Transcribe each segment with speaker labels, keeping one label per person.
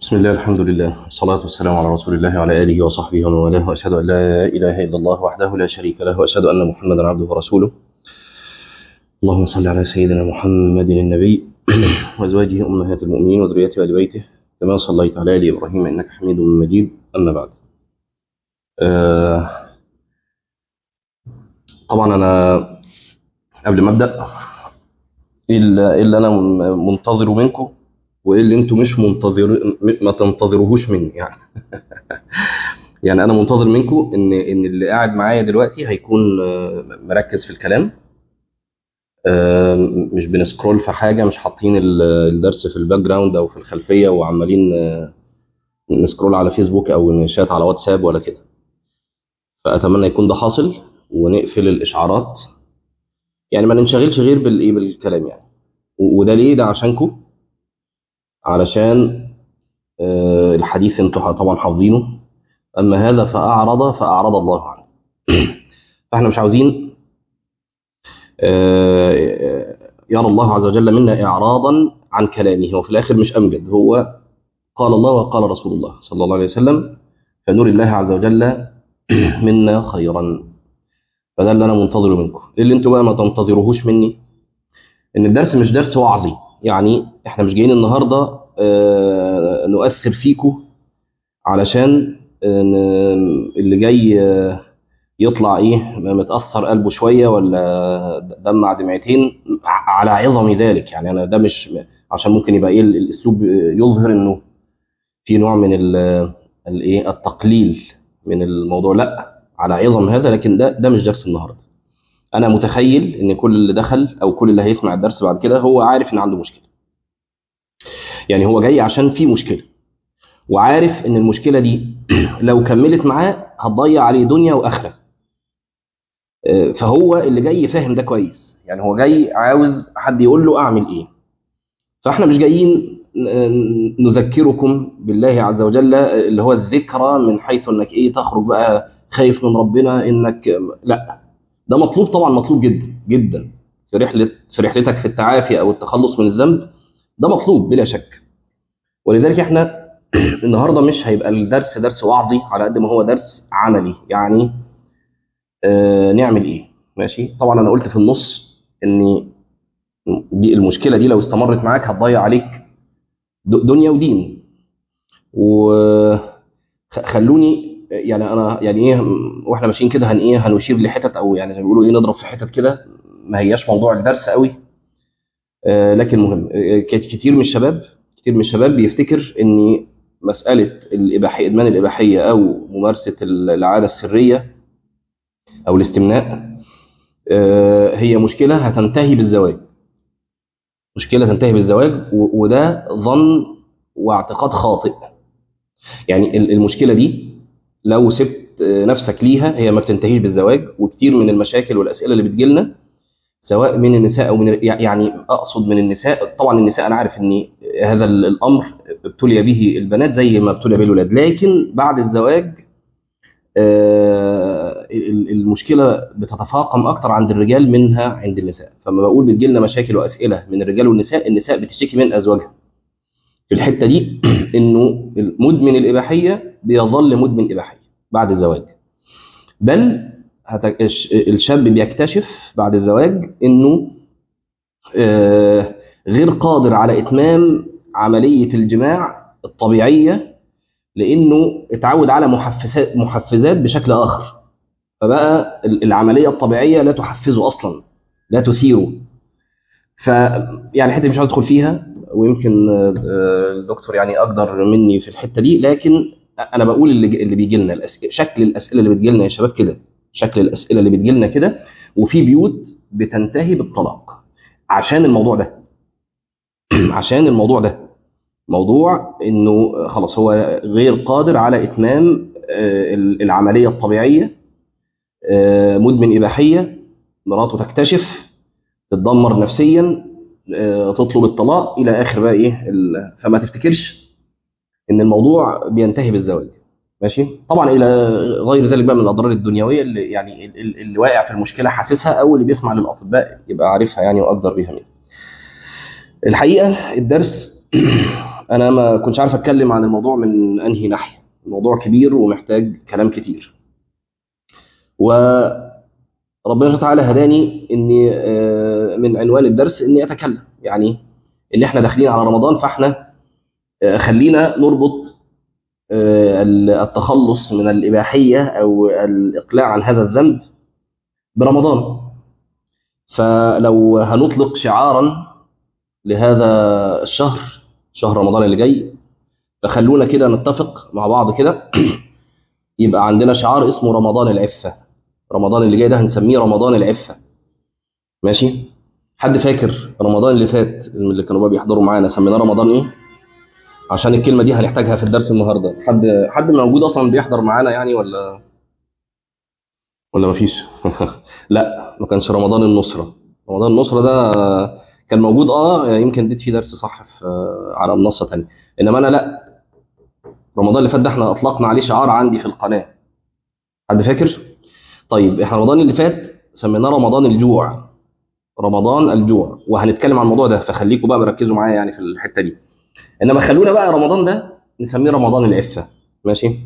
Speaker 1: بسم الله الحمد لله والصلاة والسلام على رسول الله وعلى آله وصحبه ومن والاه وأشهد أن لا إله إلا الله وحده لا شريك له وأشهد أن محمدا عبده ورسوله اللهم صل على سيدنا محمد النبي وأزواجه أمهات المؤمنين وذريته وآل بيته كما صليت على آل إبراهيم إنك حميد مجيد أما بعد آه طبعا أنا قبل ما أبدأ إلا إلا أنا منتظر منكم وايه اللي انتوا مش منتظر ما تنتظروهوش مني يعني يعني انا منتظر منكم ان ان اللي قاعد معايا دلوقتي هيكون مركز في الكلام مش بنسكرول في حاجه مش حاطين الدرس في الباك جراوند او في الخلفيه وعمالين نسكرول على فيسبوك او نشات على واتساب ولا كده فاتمنى يكون ده حاصل ونقفل الاشعارات يعني ما ننشغلش غير بالايه بالكلام يعني وده ليه ده عشانكم علشان الحديث انتوا طبعا حافظينه اما هذا فاعرض فاعرض الله عنه فاحنا مش عاوزين يرى الله عز وجل منا اعراضا عن كلامه وفي الاخر مش امجد هو قال الله وقال رسول الله صلى الله عليه وسلم فنور الله عز وجل منا خيرا فده اللي انا منتظره منكم ايه اللي انتوا بقى ما تنتظروهوش مني ان الدرس مش درس وعظي يعني احنا مش جايين النهارده آه نؤثر فيكم علشان آه اللي جاي آه يطلع ايه متاثر قلبه شويه ولا دمع دمعتين على عظم ذلك يعني انا ده مش عشان ممكن يبقى ايه الاسلوب يظهر انه في نوع من الايه التقليل من الموضوع لا على عظم هذا لكن ده ده مش درس النهارده انا متخيل ان كل اللي دخل او كل اللي هيسمع الدرس بعد كده هو عارف ان عنده مشكله يعني هو جاي عشان في مشكله وعارف ان المشكله دي لو كملت معاه هتضيع عليه دنيا واخره فهو اللي جاي فاهم ده كويس يعني هو جاي عاوز حد يقول له اعمل ايه فاحنا مش جايين نذكركم بالله عز وجل اللي هو الذكرى من حيث انك ايه تخرج بقى خايف من ربنا انك لا ده مطلوب طبعا مطلوب جدا جدا في رحله في رحلتك في التعافي او التخلص من الذنب ده مطلوب بلا شك ولذلك احنا النهارده مش هيبقى الدرس درس وعظي على قد ما هو درس عملي يعني آه نعمل ايه ماشي طبعا انا قلت في النص ان دي المشكله دي لو استمرت معاك هتضيع عليك دنيا ودين وخلوني يعني انا يعني ايه واحنا ماشيين كده هن ايه هنشير لحتت او يعني زي ما بيقولوا ايه نضرب في حتت كده ما هياش موضوع الدرس قوي آه لكن مهم آه كتير من الشباب كتير من الشباب بيفتكر ان مساله الاباحيه ادمان الاباحيه او ممارسه العاده السريه او الاستمناء آه هي مشكله هتنتهي بالزواج مشكله تنتهي بالزواج وده ظن واعتقاد خاطئ يعني المشكله دي لو سبت نفسك ليها هي ما بتنتهيش بالزواج وكتير من المشاكل والاسئله اللي بتجيلنا سواء من النساء او من يعني اقصد من النساء طبعا النساء انا عارف ان هذا الامر ابتلي به البنات زي ما ابتلي به الولاد لكن بعد الزواج المشكله بتتفاقم اكتر عند الرجال منها عند النساء فما بقول بتجيلنا مشاكل واسئله من الرجال والنساء النساء بتشتكي من ازواجها في الحته دي انه مدمن الاباحيه بيظل مدمن اباحيه بعد الزواج بل الشاب بيكتشف بعد الزواج انه غير قادر على اتمام عمليه الجماع الطبيعيه لانه اتعود على محفزات محفزات بشكل اخر فبقى العمليه الطبيعيه لا تحفزه اصلا لا تثيره ف يعني حته مش هدخل فيها ويمكن الدكتور يعني اقدر مني في الحته دي لكن انا بقول اللي اللي بيجي لنا شكل الاسئله اللي بتجي لنا يا شباب كده شكل الاسئله اللي بتجي لنا كده وفي بيوت بتنتهي بالطلاق عشان الموضوع ده عشان الموضوع ده موضوع انه خلاص هو غير قادر على اتمام العمليه الطبيعيه مدمن اباحيه مراته تكتشف تتدمر نفسيا تطلب الطلاق الى اخر بقى ايه فما تفتكرش ان الموضوع بينتهي بالزواج ماشي طبعا الى غير ذلك بقى من الاضرار الدنيويه اللي يعني اللي واقع في المشكله حاسسها او اللي بيسمع للاطباء يبقى عارفها يعني واقدر بيها منها الحقيقه الدرس انا ما كنتش عارف اتكلم عن الموضوع من انهي ناحيه الموضوع كبير ومحتاج كلام كتير وربنا سبحانه وتعالى هداني اني آه، من عنوان الدرس اني اتكلم يعني ان احنا داخلين على رمضان فاحنا آه، خلينا نربط آه، التخلص من الاباحيه او الاقلاع عن هذا الذنب برمضان فلو هنطلق شعارا لهذا الشهر شهر رمضان اللي جاي فخلونا كده نتفق مع بعض كده يبقى عندنا شعار اسمه رمضان العفة رمضان اللي جاي ده هنسميه رمضان العفة ماشي حد فاكر رمضان اللي فات اللي كانوا بقى بيحضروا معانا سميناه رمضان ايه عشان الكلمة دي هنحتاجها في الدرس النهارده حد حد موجود اصلا بيحضر معانا يعني ولا ولا مفيش لا ما كانش رمضان النصرة رمضان النصرة ده كان موجود اه يمكن اديت فيه درس صح في على منصة تانية انما انا لا رمضان اللي فات ده احنا اطلقنا عليه شعار عندي في القناة حد فاكر طيب احنا رمضان اللي فات سميناه رمضان الجوع رمضان الجوع وهنتكلم عن الموضوع ده فخليكم بقى مركزوا معايا يعني في الحتة دي انما خلونا بقى رمضان ده نسميه رمضان العفة ماشي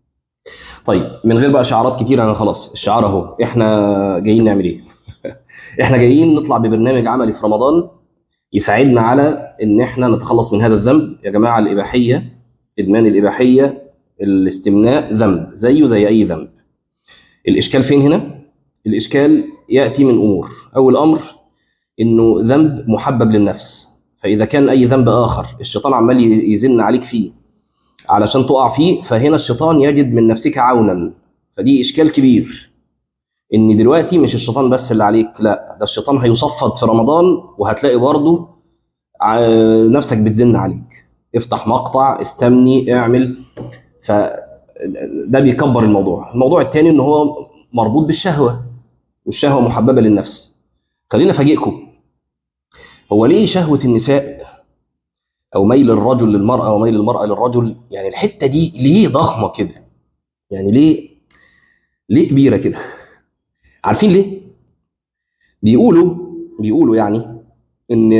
Speaker 1: طيب من غير بقى شعارات كتير انا خلاص الشعار اهو احنا جايين نعمل ايه احنا جايين نطلع ببرنامج عملي في رمضان يساعدنا على ان احنا نتخلص من هذا الذنب يا جماعه الاباحيه ادمان الاباحيه الاستمناء ذنب زيه زي اي ذنب الاشكال فين هنا الاشكال ياتي من امور اول امر انه ذنب محبب للنفس فاذا كان اي ذنب اخر الشيطان عمال يزن عليك فيه علشان تقع فيه فهنا الشيطان يجد من نفسك عونا فدي اشكال كبير ان دلوقتي مش الشيطان بس اللي عليك لا ده الشيطان هيصفد في رمضان وهتلاقي برضه ع- نفسك بتزن عليك افتح مقطع استمني اعمل ف ده بيكبر الموضوع الموضوع الثاني ان هو مربوط بالشهوه والشهوه محببه للنفس خلينا افاجئكم هو ليه شهوه النساء او ميل الرجل للمراه وميل المراه للرجل يعني الحته دي ليه ضخمه كده يعني ليه ليه كبيره كده عارفين ليه بيقولوا بيقولوا يعني ان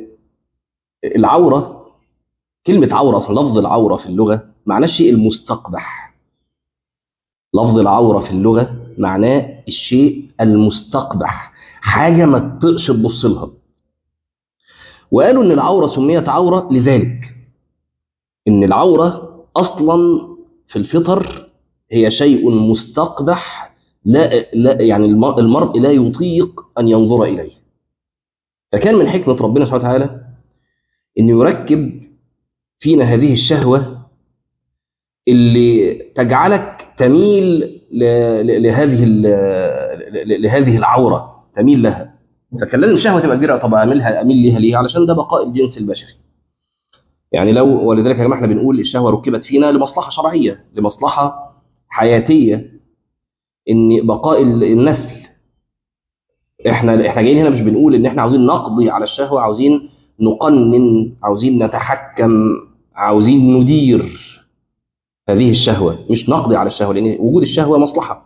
Speaker 1: العوره كلمه عوره اصلا لفظ العوره في اللغه معناه الشيء المستقبح لفظ العوره في اللغه معناه الشيء المستقبح حاجه ما تطقش تبص لها وقالوا ان العوره سميت عوره لذلك ان العوره اصلا في الفطر هي شيء مستقبح لا, لا يعني الم- المرء لا يطيق ان ينظر اليه فكان من حكمه ربنا سبحانه وتعالى ان يركب فينا هذه الشهوه اللي تجعلك تميل ل- ل- لهذه ال- ل- لهذه العوره تميل لها فكان لازم الشهوه تبقى كبيره طب اعملها اميل ليها ليه علشان ده بقاء الجنس البشري يعني لو ولذلك يا جماعه احنا بنقول الشهوه ركبت فينا لمصلحه شرعيه لمصلحه حياتيه ان بقاء ال- النسل احنا احنا جايين هنا مش بنقول ان احنا عاوزين نقضي على الشهوه عاوزين نقنن عاوزين نتحكم عاوزين ندير هذه الشهوه مش نقضي على الشهوه لان وجود الشهوه مصلحه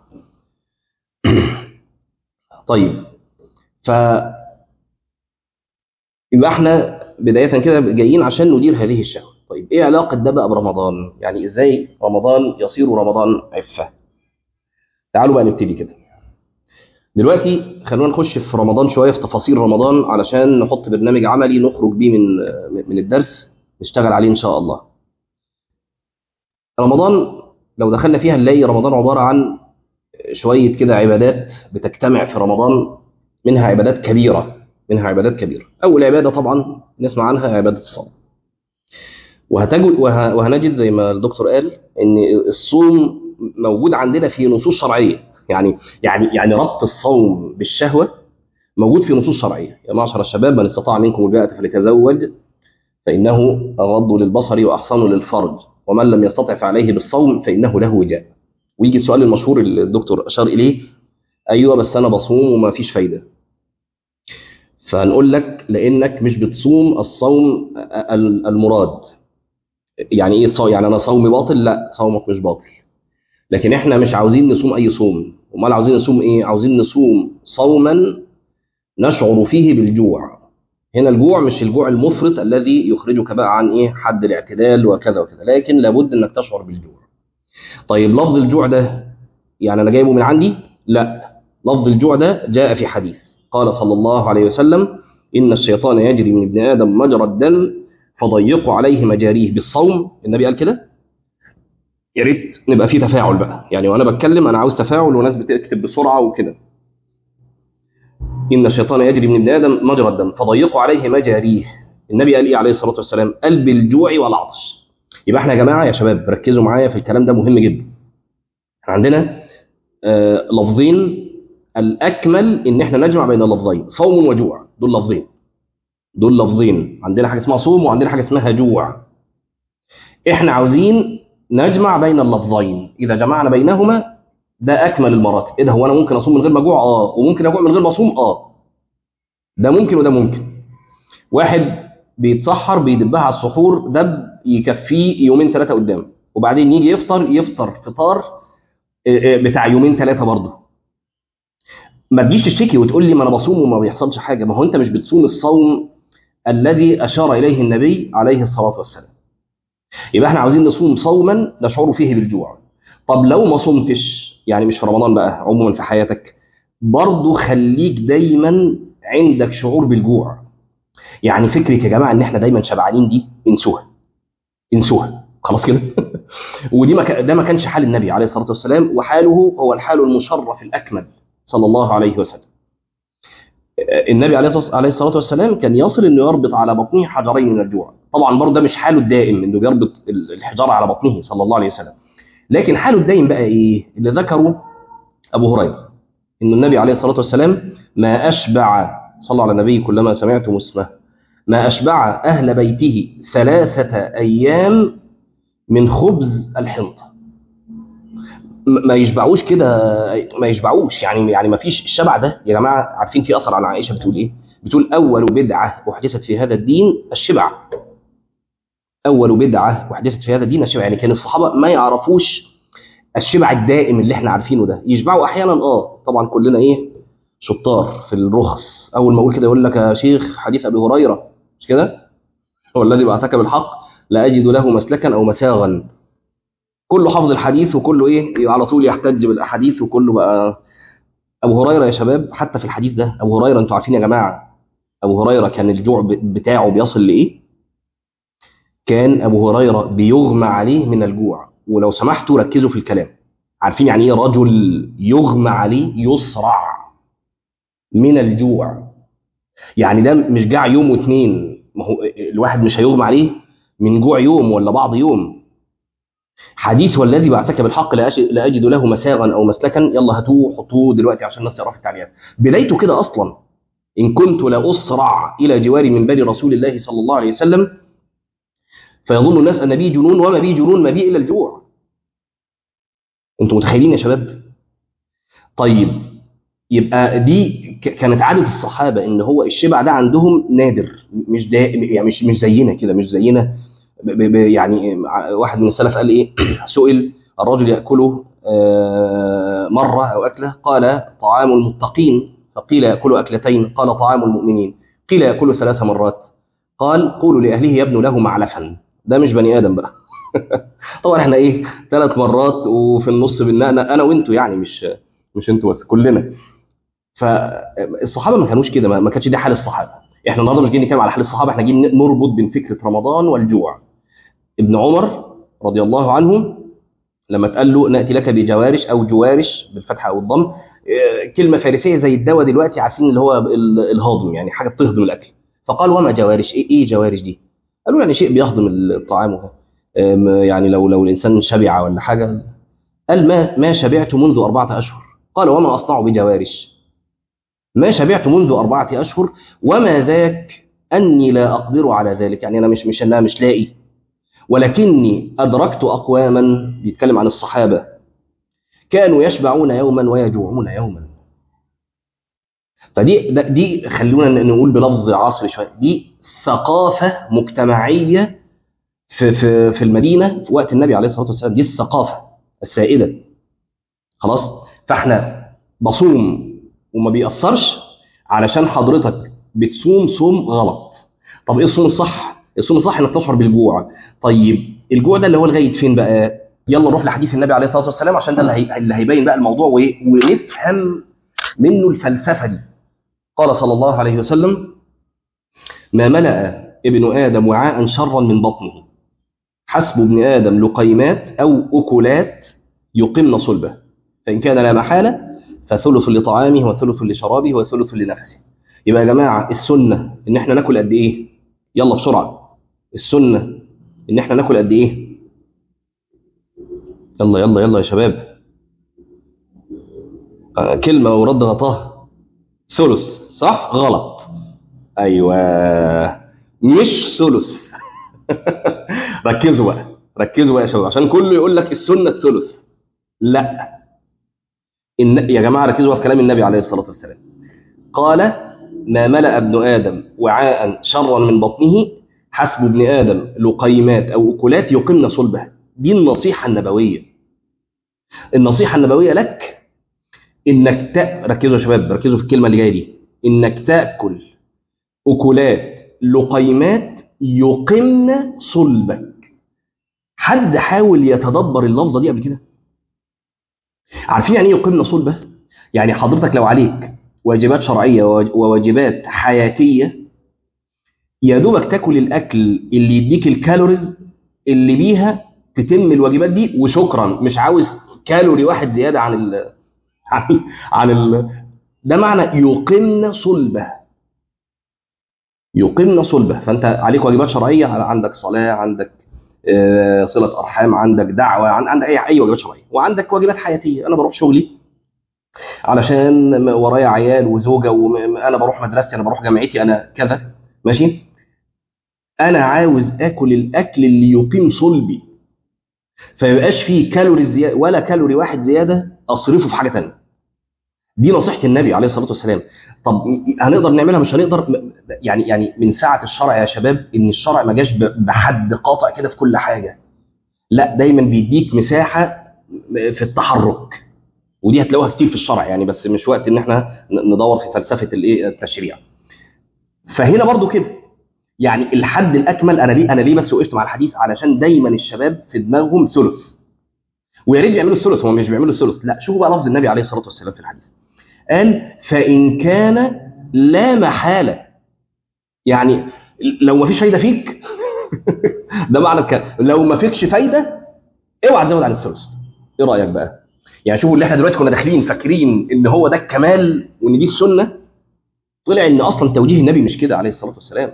Speaker 1: طيب ف يبقى احنا بدايه كده جايين عشان ندير هذه الشهوه طيب ايه علاقه ده بقى برمضان يعني ازاي رمضان يصير رمضان عفه تعالوا بقى نبتدي كده دلوقتي خلونا نخش في رمضان شويه في تفاصيل رمضان علشان نحط برنامج عملي نخرج بيه من من الدرس نشتغل عليه ان شاء الله رمضان لو دخلنا فيها نلاقي رمضان عباره عن شويه كده عبادات بتجتمع في رمضان منها عبادات كبيره منها عبادات كبيره اول عباده طبعا نسمع عنها عباده الصوم وهتجد وه- وهنجد زي ما الدكتور قال ان الصوم موجود عندنا في نصوص شرعيه يعني يعني يعني ربط الصوم بالشهوه موجود في نصوص شرعيه يا معشر الشباب من استطاع منكم الباءة فليتزوج فانه اغض للبصر واحصن للفرج ومن لم يستطع فعليه بالصوم فانه له وجاء ويجي السؤال المشهور اللي الدكتور اشار اليه ايوه بس انا بصوم وما فيش فايده فهنقول لك لانك مش بتصوم الصوم ال- المراد يعني ايه صوم يعني انا صومي باطل لا صومك مش باطل لكن احنا مش عاوزين نصوم اي صوم امال عاوزين نصوم ايه عاوزين نصوم صوما نشعر فيه بالجوع هنا الجوع مش الجوع المفرط الذي يخرجك بقى عن ايه حد الاعتدال وكذا وكذا لكن لابد انك تشعر بالجوع طيب لفظ الجوع ده يعني انا جايبه من عندي لا لفظ الجوع ده جاء في حديث قال صلى الله عليه وسلم ان الشيطان يجري من ابن ادم مجرى الدم فضيقوا عليه مجاريه بالصوم النبي قال كده يا ريت نبقى في تفاعل بقى يعني وانا بتكلم انا عاوز تفاعل وناس بتكتب بسرعه وكده ان الشيطان يجري من ابن ادم مجرى الدم فضيقوا عليه مجاريه النبي قال ايه عليه الصلاه والسلام قال بالجوع والعطش يبقى احنا يا جماعه يا شباب ركزوا معايا في الكلام ده مهم جدا احنا عندنا آه لفظين الاكمل ان احنا نجمع بين اللفظين صوم وجوع دول لفظين دول لفظين عندنا حاجه اسمها صوم وعندنا حاجه اسمها جوع احنا عاوزين نجمع بين اللفظين اذا جمعنا بينهما ده اكمل المراتب ايه ده هو انا ممكن اصوم من غير ما اجوع اه وممكن اجوع من غير ما اصوم اه ده ممكن وده ممكن واحد بيتسحر بيدبها على السحور دب يكفيه يومين ثلاثه قدام وبعدين يجي يفطر يفطر فطار بتاع يومين ثلاثه برضه ما تجيش تشتكي وتقول لي ما انا بصوم وما بيحصلش حاجه ما هو انت مش بتصوم الصوم الذي اشار اليه النبي عليه الصلاه والسلام يبقى احنا عاوزين نصوم صوما نشعر فيه بالجوع طب لو ما صمتش يعني مش في رمضان بقى عموما في حياتك برضه خليك دايما عندك شعور بالجوع يعني فكرة يا جماعة ان احنا دايما شبعانين دي انسوها انسوها خلاص كده ودي ما ده ما كانش حال النبي عليه الصلاة والسلام وحاله هو الحال المشرف الأكمل صلى الله عليه وسلم النبي عليه الصلاة والسلام كان يصل انه يربط على بطنه حجرين من الجوع طبعا برضه ده مش حاله الدائم انه بيربط الحجارة على بطنه صلى الله عليه وسلم لكن حاله الدائم بقى ايه اللي ذكره ابو هريره ان النبي عليه الصلاه والسلام ما اشبع صلى على النبي كلما سمعتم اسمه ما اشبع اهل بيته ثلاثه ايام من خبز الحنطه ما يشبعوش كده ما يشبعوش يعني يعني ما فيش الشبع ده يا جماعه عارفين في اثر عن عائشه بتقول ايه بتقول اول بدعه احدثت في هذا الدين الشبع اول بدعه احدثت في هذا الدين الشبع يعني كان الصحابه ما يعرفوش الشبع الدائم اللي احنا عارفينه ده يشبعوا احيانا اه طبعا كلنا ايه شطار في الرخص اول ما اقول كده يقول لك يا شيخ حديث ابي هريره مش كده هو الذي بعثك بالحق لا اجد له مسلكا او مساغا كله حفظ الحديث وكله ايه على طول يحتج بالاحاديث وكله بقى ابو هريره يا شباب حتى في الحديث ده ابو هريره انتوا عارفين يا جماعه ابو هريره كان الجوع بتاعه بيصل لايه كان ابو هريره بيغمى عليه من الجوع ولو سمحتوا ركزوا في الكلام عارفين يعني ايه رجل يغمى عليه يصرع من الجوع يعني ده مش جاع يوم واثنين ما هو الواحد مش هيغمى عليه من جوع يوم ولا بعض يوم حديث والذي بعثك بالحق لا اجد له مساغا او مسلكا يلا هاتوه حطوه دلوقتي عشان الناس تعرف التعليقات بدايته كده اصلا ان كنت لاسرع الى جوار من بني رسول الله صلى الله عليه وسلم فيظن الناس ان بي جنون وما بي جنون ما بي الا الجوع انتوا متخيلين يا شباب طيب يبقى دي كانت عاده الصحابه ان هو الشبع ده عندهم نادر مش دا يعني مش مش زينا كده مش زينا ب ب يعني واحد من السلف قال ايه سئل الرجل ياكله مره او اكله قال طعام المتقين فقيل ياكل اكلتين قال طعام المؤمنين قيل ياكل ثلاث مرات قال قولوا لاهله يبنوا له معلفا ده مش بني ادم بقى طبعا احنا ايه ثلاث مرات وفي النص بالنقنه انا وانتوا يعني مش مش انتوا بس كلنا فالصحابه ما كانوش كده ما كانش ده حال الصحابه احنا النهارده مش جايين نتكلم على حال الصحابه احنا جايين نربط بين فكره رمضان والجوع ابن عمر رضي الله عنه لما اتقال له ناتي لك بجوارش او جوارش بالفتحه او الضم كلمه فارسيه زي الدواء دلوقتي عارفين اللي هو الهاضم يعني حاجه بتهضم الاكل فقال وما جوارش ايه ايه جوارش دي قالوا يعني شيء بيهضم الطعام يعني لو لو الانسان شبع ولا حاجه قال ما ما شبعت منذ اربعه اشهر قال وما اصنع بجوارش ما شبعت منذ اربعه اشهر وما ذاك اني لا اقدر على ذلك يعني انا مش مش انا مش لاقي ولكني ادركت اقواما بيتكلم عن الصحابه كانوا يشبعون يوما ويجوعون يوما فدي دي خلونا نقول بلفظ عصري شويه دي ثقافه مجتمعيه في في في المدينه في وقت النبي عليه الصلاه والسلام دي الثقافه السائده خلاص فاحنا بصوم وما بيأثرش علشان حضرتك بتصوم صوم غلط طب ايه الصوم الصح الصوم الصح انك تشعر بالجوع طيب الجوع ده اللي هو لغايه فين بقى يلا نروح لحديث النبي عليه الصلاه والسلام عشان ده اللي, هي... اللي هيبين بقى الموضوع و... ونفهم منه الفلسفه دي قال صلى الله عليه وسلم ما ملأ ابن آدم وعاء شرا من بطنه حسب ابن آدم لقيمات أو أكلات يقمن صلبه فإن كان لا محالة فثلث لطعامه وثلث لشرابه وثلث لنفسه يبقى يا جماعة السنة إن إحنا ناكل قد إيه يلا بسرعة السنة إن إحنا ناكل قد إيه يلا يلا يلا يا شباب آه كلمة ورد غطاها ثلث صح غلط أيوة مش ثلث ركزوا بقى ركزوا بقى يا شباب عشان كله يقول لك السنة الثلث لا إن يا جماعة ركزوا في كلام النبي عليه الصلاة والسلام قال ما ملأ ابن آدم وعاء شرا من بطنه حسب ابن آدم لقيمات أو أكلات يقمن صلبه دي النصيحة النبوية النصيحة النبوية لك إنك تا... ركزوا يا شباب ركزوا في الكلمة اللي جاية دي إنك تأكل أكلات لقيمات يقمن صلبك حد حاول يتدبر اللفظة دي قبل كده عارفين يعني ايه يقمن صلبه يعني حضرتك لو عليك واجبات شرعيه وواجبات حياتيه يا دوبك تاكل الاكل اللي يديك الكالوريز اللي بيها تتم الواجبات دي وشكرا مش عاوز كالوري واحد زياده عن ال عن ال عن ال ده معنى يقمن صلبه يقمن صلبه فانت عليك واجبات شرعيه عندك صلاه عندك صله ارحام عندك دعوه عندك اي اي واجبات شرعيه وعندك واجبات حياتيه انا بروح شغلي علشان ورايا عيال وزوجه وانا بروح مدرستي انا بروح جامعتي انا كذا ماشي انا عاوز اكل الاكل اللي يقيم صلبي فيبقاش فيه كالوري زياده ولا كالوري واحد زياده اصرفه في حاجه ثانيه دي نصيحه النبي عليه الصلاه والسلام طب هنقدر نعملها مش هنقدر يعني يعني من ساعه الشرع يا شباب ان الشرع ما جاش بحد قاطع كده في كل حاجه لا دايما بيديك مساحه في التحرك ودي هتلاقوها كتير في الشرع يعني بس مش وقت ان احنا ندور في فلسفه الايه التشريع فهنا برضو كده يعني الحد الاكمل انا ليه انا ليه بس وقفت مع الحديث علشان دايما الشباب في دماغهم ثلث ويا ريت بيعملوا الثلث هم مش بيعملوا الثلث لا شوفوا بقى لفظ النبي عليه الصلاه والسلام في الحديث قال فإن كان لا محالة يعني لو ما فيش فايدة فيك ده معنى الكلام لو ما فيكش فايدة اوعى تزود عن الثلث ايه رأيك بقى يعني شوفوا اللي احنا دلوقتي كنا داخلين فاكرين ان هو ده الكمال وان دي السنة طلع ان اصلا توجيه النبي مش كده عليه الصلاة والسلام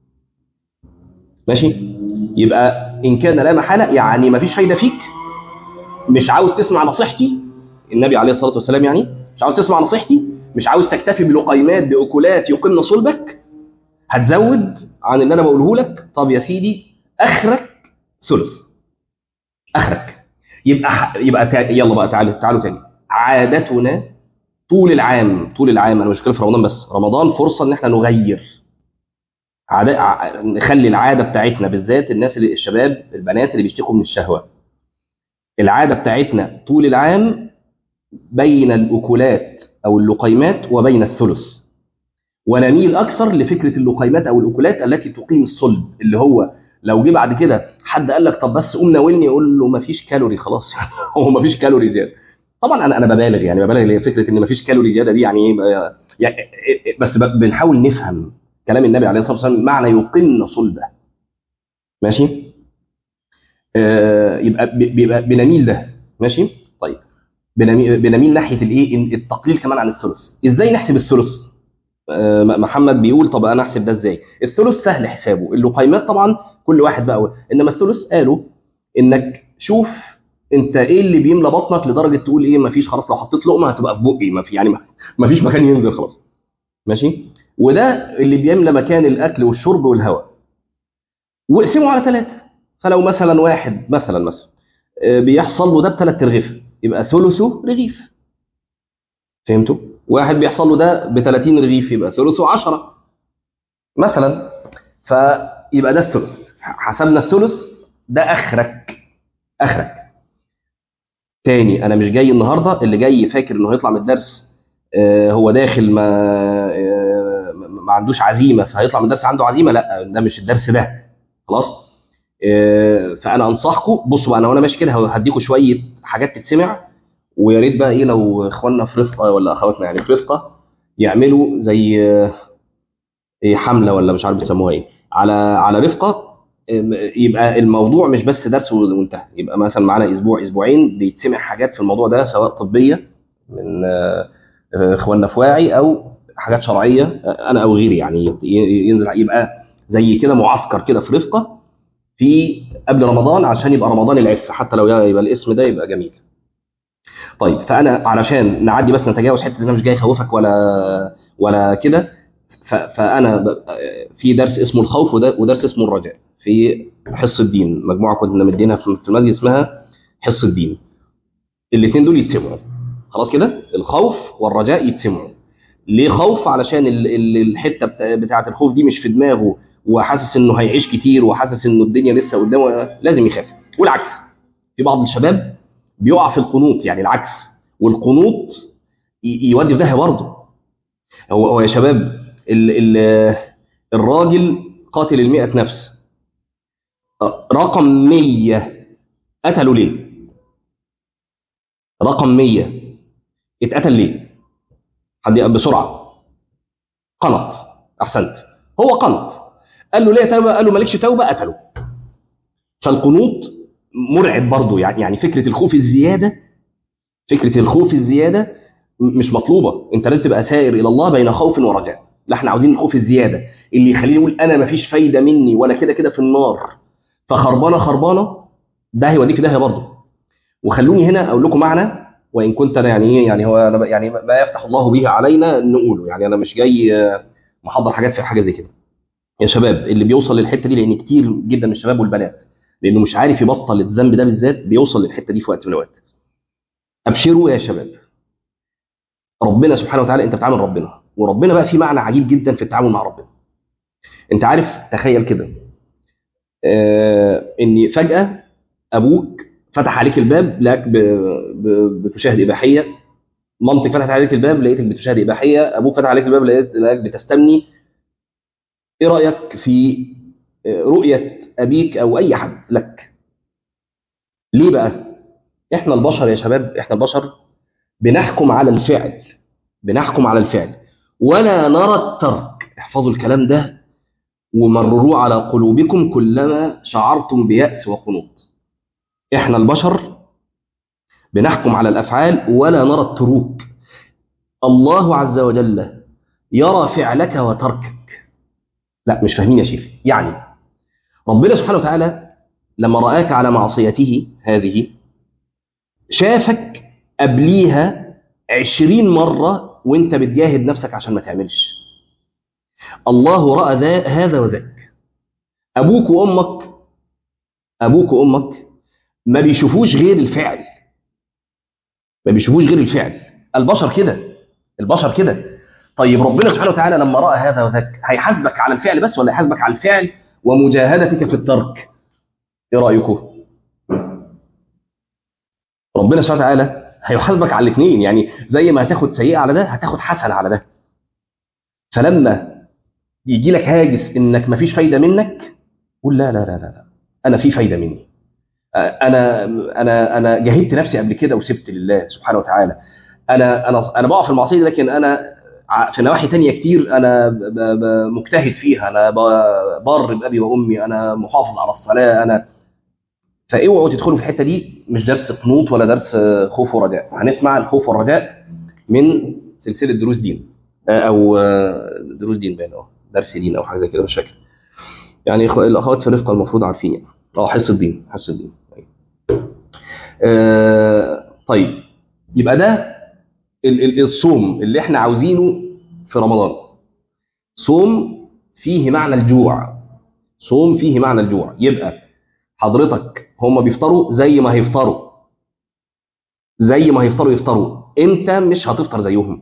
Speaker 1: ماشي يبقى ان كان لا محالة يعني ما فيش فايدة فيك مش عاوز تسمع نصيحتي النبي عليه الصلاة والسلام يعني مش عاوز تسمع نصيحتي مش عاوز تكتفي بلقيمات باكلات يقمن صلبك هتزود عن اللي انا بقوله لك طب يا سيدي اخرك ثلث اخرك يبقى يبقى تا... يلا بقى تعالوا تعالوا تاني عادتنا طول العام طول العام انا مش في رمضان بس رمضان فرصه ان احنا نغير عادة... ع... نخلي العاده بتاعتنا بالذات الناس اللي الشباب البنات اللي بيشتكوا من الشهوه العاده بتاعتنا طول العام بين الأكلات أو اللقيمات وبين الثلث ونميل أكثر لفكرة اللقيمات أو الأكلات التي تقيم الصلب اللي هو لو جه بعد كده حد قال لك طب بس قوم ناولني يقول له ما فيش كالوري خلاص هو ما فيش كالوري زياده طبعا انا انا ببالغ يعني ببالغ اللي فكره ان ما فيش كالوري زياده دي يعني ايه يعني بس بنحاول نفهم كلام النبي عليه الصلاه والسلام معنى يقن صلبه ماشي آه يبقى بيبقى بنميل ده ماشي طيب بنميل ناحيه الايه التقليل كمان عن الثلث ازاي نحسب الثلث آه محمد بيقول طب انا احسب ده ازاي الثلث سهل حسابه اللقيمات طبعا كل واحد بقى انما الثلث قالوا انك شوف انت ايه اللي بيملى بطنك لدرجه تقول ايه مفيش خلاص لو حطيت لقمه هتبقى في بقي ما في يعني ما فيش مكان ينزل خلاص ماشي وده اللي بيملى مكان الاكل والشرب والهواء واقسمه على ثلاثه فلو مثلا واحد مثلا مثلا بيحصل له ده بثلاث ترغيف يبقى ثلثه رغيف فهمتوا واحد بيحصل له ده ب 30 رغيف يبقى ثلثه 10 مثلا فيبقى ده الثلث حسبنا الثلث ده اخرك اخرك تاني انا مش جاي النهارده اللي جاي فاكر انه هيطلع من الدرس آه هو داخل ما آه ما عندوش عزيمه فهيطلع من الدرس عنده عزيمه لا ده مش الدرس ده خلاص آه، فانا انصحكم بصوا بقى انا وانا ماشي كده هديكم شويه حاجات تتسمع ويا ريت بقى ايه لو اخواننا في رفقه ولا اخواتنا يعني في رفقه يعملوا زي آه، ايه حمله ولا مش عارف بيسموها ايه على على رفقه آم، يبقى الموضوع مش بس درس وانتهى يبقى مثلا معانا اسبوع اسبوعين بيتسمع حاجات في الموضوع ده سواء طبيه من آه، آه، اخواننا في واعي او حاجات شرعيه آه، انا او غيري يعني ي- ينزل يبقى زي كده معسكر كده في رفقه في قبل رمضان عشان يبقى رمضان العفه حتى لو يبقى الاسم ده يبقى جميل طيب فانا علشان نعدي بس نتجاوز حته ان انا مش جاي اخوفك ولا ولا كده ف- فانا ب- في درس اسمه الخوف وده- ودرس اسمه الرجاء في حصه الدين مجموعه كنا مدينها في في المسجد اسمها حصه الدين الاثنين دول يتسمعوا خلاص كده الخوف والرجاء يتسمعوا ليه خوف علشان ال- ال- الحته بتا- بتاعه الخوف دي مش في دماغه وحاسس انه هيعيش كتير وحاسس انه الدنيا لسه قدامه لازم يخاف والعكس في بعض الشباب بيقع في القنوط يعني العكس والقنوط ي- يودي في داهيه برضه هو هو يا شباب ال ال الراجل قاتل المئة نفس رقم مية قتلوا ليه رقم مية اتقتل ليه حد يقول بسرعة قنط أحسنت هو قنط قال له ليه توبة قال له مالكش توبة قتله فالقنوط مرعب برضه يعني يعني فكرة الخوف الزيادة فكرة الخوف الزيادة م- مش مطلوبة انت لازم تبقى سائر إلى الله بين خوف ورجاء لا احنا عاوزين الخوف الزيادة اللي يخليني يقول انا مفيش فايدة مني وانا كده كده في النار فخربانة خربانة ده هيوديك في داهية برضه وخلوني هنا اقول لكم معنى وان كنت انا يعني ايه يعني هو انا ب- يعني ما يفتح الله به علينا نقوله يعني انا مش جاي آه، محضر حاجات في حاجه زي كده يا شباب اللي بيوصل للحته دي لان كتير جدا من الشباب والبنات لانه مش عارف يبطل الذنب ده بالذات بيوصل للحته دي في وقت من الاوقات ابشروا يا شباب ربنا سبحانه وتعالى انت بتعامل ربنا وربنا بقى في معنى عجيب جدا في التعامل مع ربنا انت عارف تخيل كده آه ان فجاه ابوك فتح عليك الباب لقاك ب- ب- بتشاهد اباحيه مامتك فتحت عليك الباب لقيتك بتشاهد اباحيه ابوك فتح عليك الباب لقيت- لقاك بتستمني ايه رايك في آه، رؤيه ابيك او اي حد لك ليه بقى احنا البشر يا شباب احنا البشر بنحكم على الفعل بنحكم على الفعل ولا نرى الترك احفظوا الكلام ده ومرروه على قلوبكم كلما شعرتم بيأس وقنوط احنا البشر بنحكم على الافعال ولا نرى التروك الله عز وجل يرى فعلك وتركك لا مش فاهمين يا شيخ يعني ربنا سبحانه وتعالى لما رآك على معصيته هذه شافك قبليها عشرين مرة وانت بتجاهد نفسك عشان ما تعملش الله رأى ذا هذا وذاك أبوك وأمك أبوك وأمك ما بيشوفوش غير الفعل ما بيشوفوش غير الفعل البشر كده البشر كده طيب ربنا سبحانه وتعالى لما رأى هذا وذاك هيحاسبك على الفعل بس ولا يحاسبك على الفعل ومجاهدتك في الترك ايه رأيكم ربنا سبحانه وتعالى هيحاسبك على الاثنين يعني زي ما هتاخد سيئة على ده هتاخد حسنة على ده فلما يجي لك هاجس انك مفيش فايدة منك قول لا لا لا لا, لا. انا في فايدة مني انا انا انا جاهدت نفسي قبل كده وسبت لله سبحانه وتعالى انا انا انا بقع في المعصيه دي لكن انا ع- في نواحي تانية كتير انا ب- ب- مجتهد فيها انا ب- بر بابي وامي انا محافظ على الصلاه انا فاوعوا تدخلوا في الحته دي مش درس قنوط ولا درس خوف ورجاء هنسمع الخوف والرجاء من سلسله دروس دين او دروس دين باين اه درس دين او حاجه زي كده مش فاكر يعني إخوة- الاخوات في رفقه المفروض عارفين يعني اه حصه الدين حصه الدين آه، طيب يبقى ده ال- ال- الصوم اللي احنا عاوزينه في رمضان صوم فيه معنى الجوع صوم فيه معنى الجوع يبقى حضرتك هم بيفطروا زي ما هيفطروا زي ما هيفطروا يفطروا انت مش هتفطر زيهم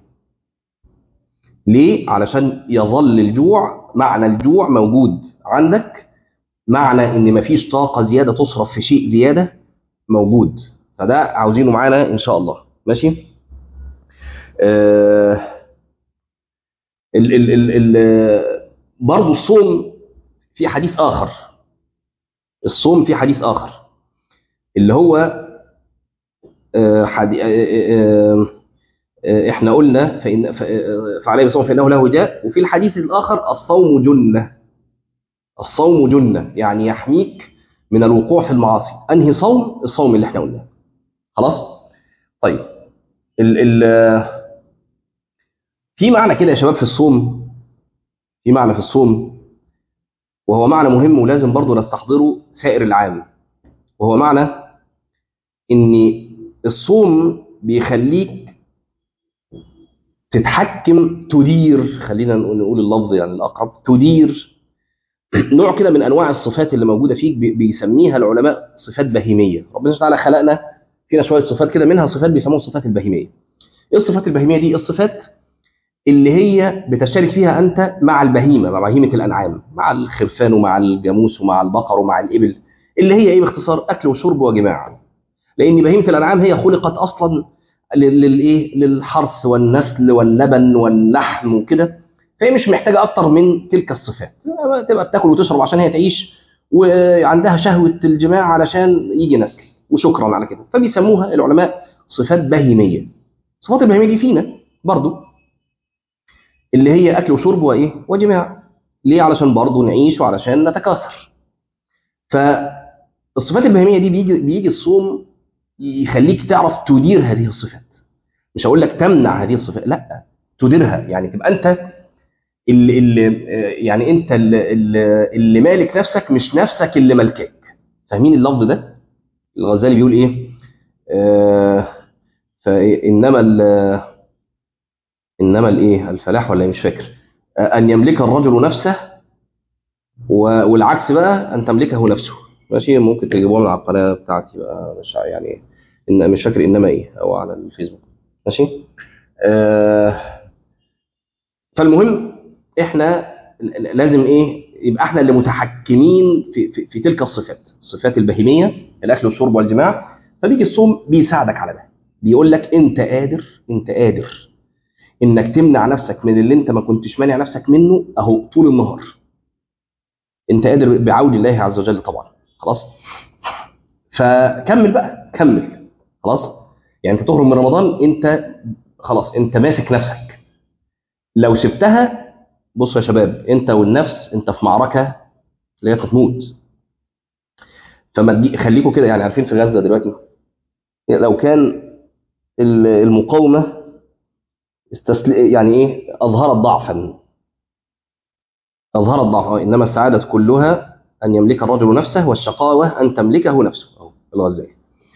Speaker 1: ليه علشان يظل الجوع معنى الجوع موجود عندك معنى ان مفيش طاقه زياده تصرف في شيء زياده موجود فده عاوزينه معانا ان شاء الله ماشي آه ال ال ال ال برضه الصوم في حديث آخر الصوم في حديث آخر اللي هو آه، حدي... آه، آه، آه، احنا قلنا فإن ف- آه، فعليه الصوم فإنه له وجاء وفي الحديث الآخر الصوم جنة الصوم جنة يعني يحميك من الوقوع في المعاصي أنهي صوم الصوم اللي احنا قلناه خلاص طيب ال ال في معنى كده يا شباب في الصوم في معنى في الصوم وهو معنى مهم ولازم برضو نستحضره سائر العام وهو معنى ان الصوم بيخليك تتحكم تدير خلينا نقول نقول اللفظ يعني الاقرب تدير نوع كده من انواع الصفات اللي موجوده فيك بي- بيسميها العلماء صفات بهيميه ربنا سبحانه وتعالى خلقنا فينا شويه صفات كده منها صفات بيسموها الصفات البهيميه ايه الصفات البهيميه دي الصفات اللي هي بتشترك فيها انت مع البهيمه مع بهيمه الانعام مع الخرفان ومع الجاموس ومع البقر ومع الابل اللي هي ايه باختصار اكل وشرب وجماع لان بهيمه الانعام هي خلقت اصلا لل- للايه للحرث والنسل واللبن واللحم وكده فهي مش محتاجه اكتر من تلك الصفات تبقى بتاكل وتشرب عشان هي تعيش وعندها شهوه الجماع علشان يجي نسل وشكرا على كده فبيسموها العلماء صفات بهيميه صفات البهيميه دي فينا برضو اللي هي اكل وشرب وايه وجماع ليه علشان برضو نعيش وعلشان نتكاثر فالصفات البهيميه دي بيجي بيجي الصوم يخليك تعرف تدير هذه الصفات مش هقول لك تمنع هذه الصفات لا تديرها يعني تبقى انت اللي, اللي يعني انت اللي, اللي, اللي مالك نفسك مش نفسك اللي ملكاك فاهمين اللفظ ده الغزالي بيقول ايه آه فانما ال انما الايه الفلاح ولا إيه؟ مش فاكر آه ان يملك الرجل نفسه و- والعكس بقى ان تملكه نفسه ماشي ممكن تجيبوها من على القناه بتاعتي بقى مش ع- يعني إن مش فاكر انما ايه او على الفيسبوك ماشي آه فالمهم احنا ل- ل- لازم ايه يبقى احنا اللي متحكمين في, في, في تلك الصفات الصفات البهيميه الاكل والشرب والجماع فبيجي الصوم بيساعدك على ده بيقول لك انت قادر انت قادر انك تمنع نفسك من اللي انت ما كنتش مانع نفسك منه اهو طول النهار انت قادر بعون الله عز وجل طبعا خلاص فكمل بقى كمل خلاص يعني انت تخرج من رمضان انت خلاص انت ماسك نفسك لو سبتها بص يا شباب انت والنفس انت في معركه لغايه ما تموت فما تجي خليكم كده يعني عارفين في غزه دلوقتي لو كان ال- المقاومه استسل... يعني ايه اظهرت ضعفا اظهرت ضعفا انما السعاده كلها ان يملك الرجل نفسه والشقاوه ان تملكه نفسه اهو الغزالي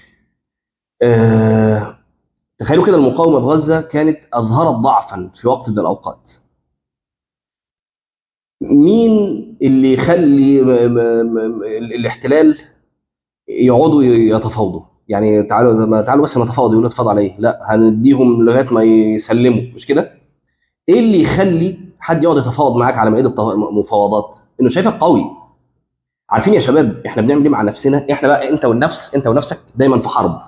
Speaker 1: آه... تخيلوا كده المقاومه في غزه كانت اظهرت ضعفا في وقت من الاوقات مين اللي يخلي م... م... م... الاحتلال يقعدوا يتفاوضوا يعني تعالوا ما تعالوا بس نتفاوض يقولوا نتفاوض على ايه لا هنديهم لغايه ما يسلموا مش كده ايه اللي يخلي حد يقعد يتفاوض معاك على مائده مفاوضات انه شايفك قوي عارفين يا شباب احنا بنعمل ايه مع نفسنا احنا بقى انت والنفس انت ونفسك دايما في حرب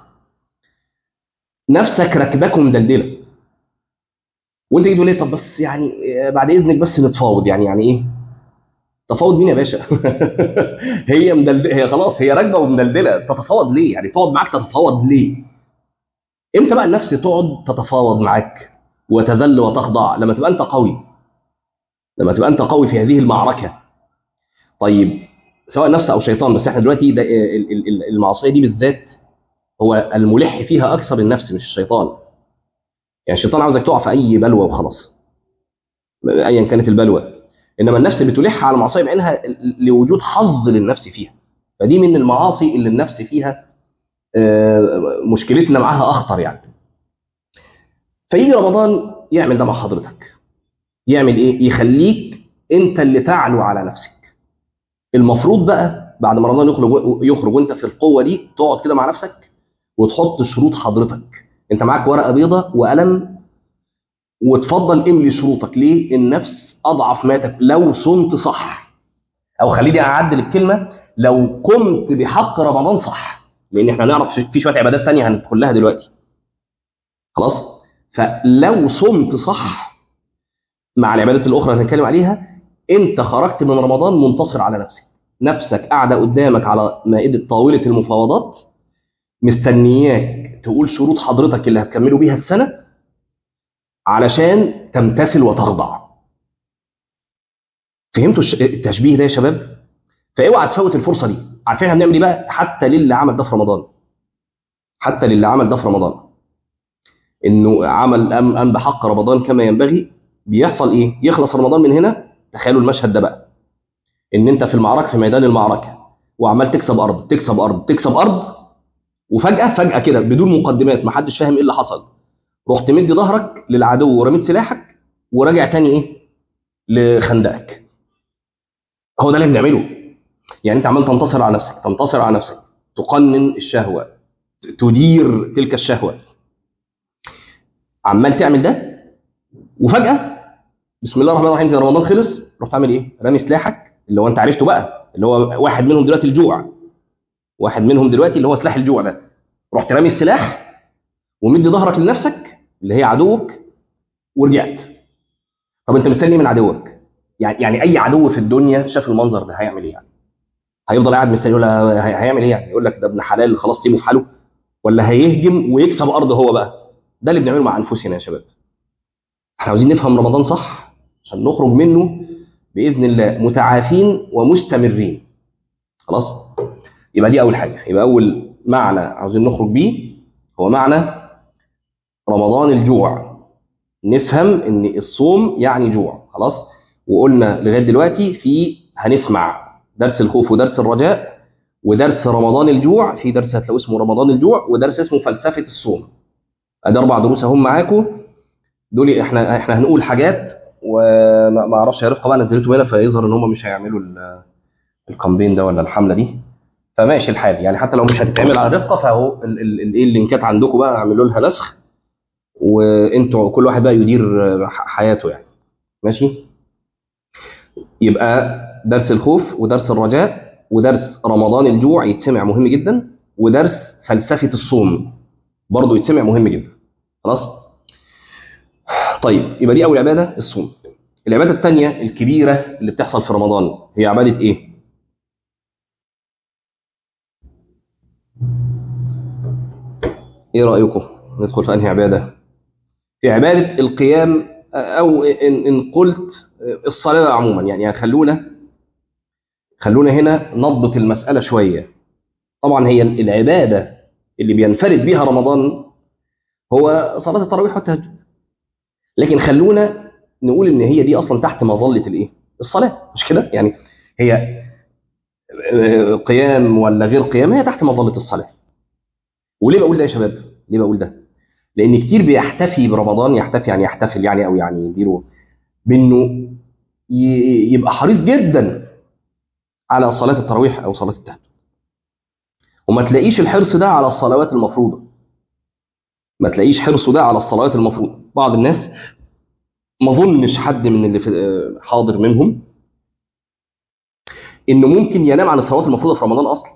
Speaker 1: نفسك راكباك ومدلدله وانت تيجي تقول ايه طب بس يعني بعد اذنك بس نتفاوض يعني يعني ايه تفاوض مين يا باشا هي مدلدله هي خلاص هي راكبه ومدلدله تتفاوض ليه يعني تقعد معاك تتفاوض ليه امتى بقى النفس تقعد تتفاوض معاك وتذل وتخضع لما تبقى انت قوي لما تبقى انت قوي في هذه المعركه طيب سواء نفس او شيطان بس احنا دلوقتي ده ال- ال- ال- المعصيه دي بالذات هو الملح فيها اكثر النفس مش الشيطان يعني الشيطان عاوزك تقع في اي بلوى وخلاص ايا كانت البلوى انما النفس بتلح على المعصيه بعينها لوجود حظ للنفس فيها فدي من المعاصي اللي النفس فيها آه، مشكلتنا معاها اخطر يعني فيجي رمضان يعمل ده مع حضرتك يعمل ايه يخليك انت اللي تعلو على نفسك المفروض بقى بعد ما رمضان يخرج يخرج وانت في القوه دي تقعد كده مع نفسك وتحط شروط حضرتك انت معاك ورقه بيضاء وقلم وتفضل املي شروطك ليه النفس اضعف ما تك لو صمت صح او خليني اعدل الكلمه لو قمت بحق رمضان صح لان احنا هنعرف في شويه عبادات تانية هندخل لها دلوقتي خلاص فلو صمت صح مع العبادات الاخرى اللي هنتكلم عليها انت خرجت من رمضان منتصر على نفسك نفسك قاعده قدامك على مائده طاوله المفاوضات مستنياك تقول شروط حضرتك اللي هتكملوا بيها السنه علشان تمتثل وتخضع فهمتوا التشبيه ده يا شباب فاوعى تفوت الفرصه دي عارفين احنا بنعمل ايه بقى حتى للي عمل ده في رمضان حتى للي عمل ده في رمضان انه عمل ام ام بحق رمضان كما ينبغي بيحصل ايه يخلص رمضان من هنا تخيلوا المشهد ده بقى ان انت في المعركه في ميدان المعركه وعمال تكسب ارض تكسب ارض تكسب ارض وفجاه فجاه كده بدون مقدمات ما حدش فاهم ايه اللي حصل رحت مدي ظهرك للعدو ورميت سلاحك وراجع تاني ايه لخندقك هو ده اللي بنعمله يعني انت عمال تنتصر على نفسك تنتصر على نفسك تقنن الشهوه تدير تلك الشهوه عمال تعمل ده وفجاه بسم الله الرحمن الرحيم رمضان خلص رحت عامل ايه رامي سلاحك اللي هو انت عرفته بقى اللي هو واحد منهم دلوقتي الجوع واحد منهم دلوقتي اللي هو سلاح الجوع ده رحت رامي السلاح ومدي ظهرك لنفسك اللي هي عدوك ورجعت طب انت مستني من عدوك يعني يعني اي عدو في الدنيا شاف المنظر ده هيعمل ايه يعني هيفضل قاعد مستني يقول هيعمل ايه يعني يقول لك ده ابن حلال خلاص سيبه في حاله ولا هيهجم ويكسب ارض هو بقى ده اللي بنعمله مع انفسنا يا شباب احنا عاوزين نفهم رمضان صح عشان نخرج منه باذن الله متعافين ومستمرين خلاص يبقى دي اول حاجه يبقى اول معنى عاوزين نخرج بيه هو معنى رمضان الجوع نفهم ان الصوم يعني جوع خلاص وقلنا لغايه دلوقتي في هنسمع درس الخوف ودرس الرجاء ودرس رمضان الجوع في درس هتلاقوه اسمه رمضان الجوع ودرس اسمه فلسفه الصوم ادي اربع دروس اهم معاكم دول احنا احنا هنقول حاجات وما اعرفش يا رفقه بقى نزلته هنا فيظهر ان هم مش هيعملوا الكامبين ده ولا الحمله دي فماشي الحال يعني حتى لو مش هتتعمل على رفقه فهو الايه اللينكات عندكم بقى اعملوا لها نسخ وانتوا كل واحد بقى يدير حياته يعني ماشي يبقى درس الخوف ودرس الرجاء ودرس رمضان الجوع يتسمع مهم جدا ودرس فلسفه الصوم برضه يتسمع مهم جدا خلاص طيب يبقى دي اول عباده الصوم العباده الثانيه الكبيره اللي بتحصل في رمضان هي عباده ايه ايه رايكم ندخل في انهي عباده في عباده القيام او ان, إن قلت الصلاه عموما يعني, يعني خلونا خلونا هنا نضبط المساله شويه طبعا هي العباده اللي بينفرد بها رمضان هو صلاه التراويح والتهجد لكن خلونا نقول ان هي دي اصلا تحت مظله الايه الصلاه مش كده يعني هي قيام ولا غير قيام هي تحت مظله الصلاه وليه بقول ده يا شباب ليه بقول ده لان كتير بيحتفي برمضان يحتفي يعني يحتفل يعني او يعني يديروا بانه يبقى حريص جدا على صلاه التراويح او صلاه التهجد وما تلاقيش الحرص ده على الصلوات المفروضه ما تلاقيش حرصه ده على الصلوات المفروضه بعض الناس ما اظنش حد من اللي في حاضر منهم انه ممكن ينام عن الصلوات المفروضه في رمضان اصلا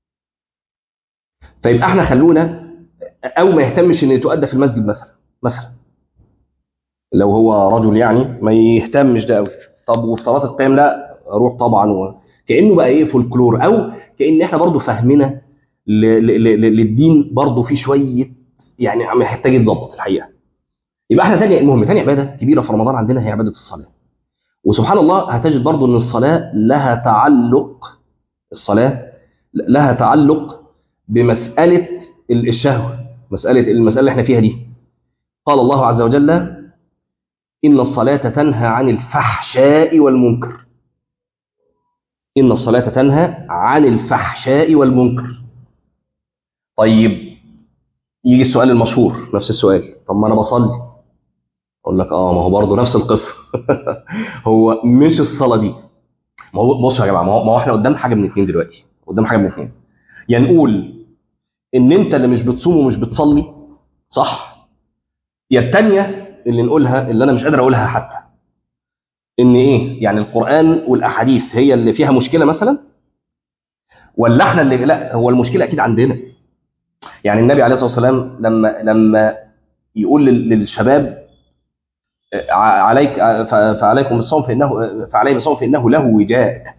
Speaker 1: فيبقى احنا خلونا او ما يهتمش ان تؤدى في المسجد مثلا مثلا لو هو رجل يعني ما يهتمش ده قوي طب وفي صلاه القيام لا اروح طبعا و... كانه بقى ايه فولكلور او كان احنا برضو فهمنا ل... ل... ل... للدين برضو في شويه يعني محتاج يتظبط الحقيقه يبقى احنا تاني المهم تاني عباده كبيره في رمضان عندنا هي عباده الصلاه وسبحان الله هتجد برضو ان الصلاه لها تعلق الصلاه لها تعلق بمساله الشهوه مساله المساله اللي احنا فيها دي قال الله عز وجل ان الصلاه تنهى عن الفحشاء والمنكر ان الصلاه تنهى عن الفحشاء والمنكر طيب يجي السؤال المشهور نفس السؤال طب ما انا بصلي اقول لك اه ما هو برضه نفس القصه هو مش الصلاه دي ما هو بصوا يا جماعه ما هو, ما هو احنا قدام حاجه من اثنين دلوقتي قدام حاجه من اثنين يا يعني نقول ان انت اللي مش بتصوم ومش بتصلي صح يا الثانيه اللي نقولها اللي انا مش قادر اقولها حتى ان ايه يعني القران والاحاديث هي اللي فيها مشكله مثلا ولا احنا اللي لا هو المشكله اكيد عندنا يعني النبي عليه الصلاه والسلام لما لما يقول للشباب عليك فعليكم بالصوم فانه فعليه بالصوم فانه له وجاء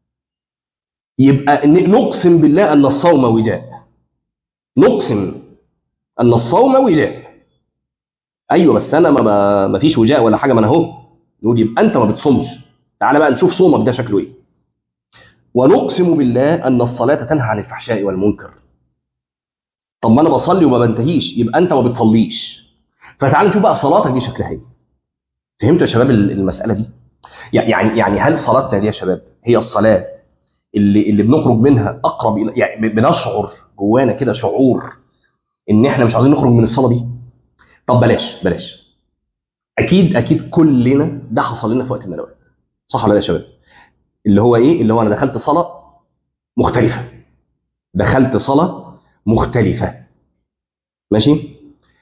Speaker 1: يبقى نقسم بالله ان الصوم وجاء نقسم ان الصوم وجاء ايوه بس انا ما ما فيش وجاء ولا حاجه ما انا اهو نقول يبقى انت ما بتصومش تعالى بقى نشوف صومك ده شكله ايه ونقسم بالله ان الصلاه تنهى عن الفحشاء والمنكر طب ما انا بصلي وما بنتهيش يبقى انت ما بتصليش فتعال نشوف بقى صلاتك دي شكلها ايه فهمتوا يا شباب المساله دي يعني يعني هل صلاتنا دي يا شباب هي الصلاه اللي اللي بنخرج منها اقرب الى يعني بنشعر جوانا كده شعور ان احنا مش عاوزين نخرج من الصلاه دي طب بلاش بلاش اكيد اكيد كلنا ده حصل لنا في وقت من الاوقات صح ولا لا يا شباب اللي هو ايه اللي هو انا دخلت صلاه مختلفه دخلت صلاه مختلفه ماشي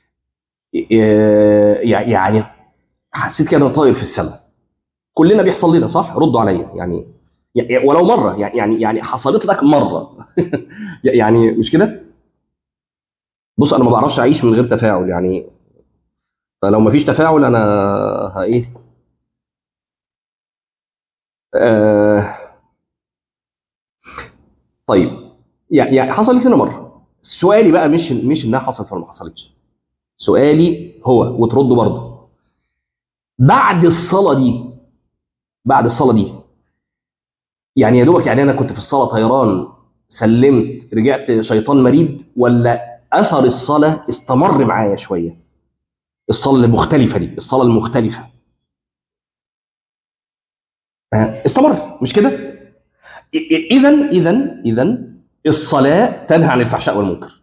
Speaker 1: يعني حسيت كده طاير في السماء كلنا بيحصل لنا صح ردوا عليا يعني ولو مره يعني يعني حصلت لك مره يعني مش كده بص انا ما بعرفش اعيش من غير تفاعل يعني فلو ما فيش تفاعل انا ها ايه آه طيب يعني حصلت لنا مره سؤالي بقى مش مش انها حصلت ولا ما حصلتش سؤالي هو وتردوا برضه بعد الصلاه دي بعد الصلاه دي يعني يا دوبك يعني انا كنت في الصلاه طيران سلمت رجعت شيطان مريد ولا اثر الصلاه استمر معايا شويه الصلاه المختلفه دي الصلاه المختلفه استمر مش كده اذا اذا اذا الصلاه تنهى عن الفحشاء والمنكر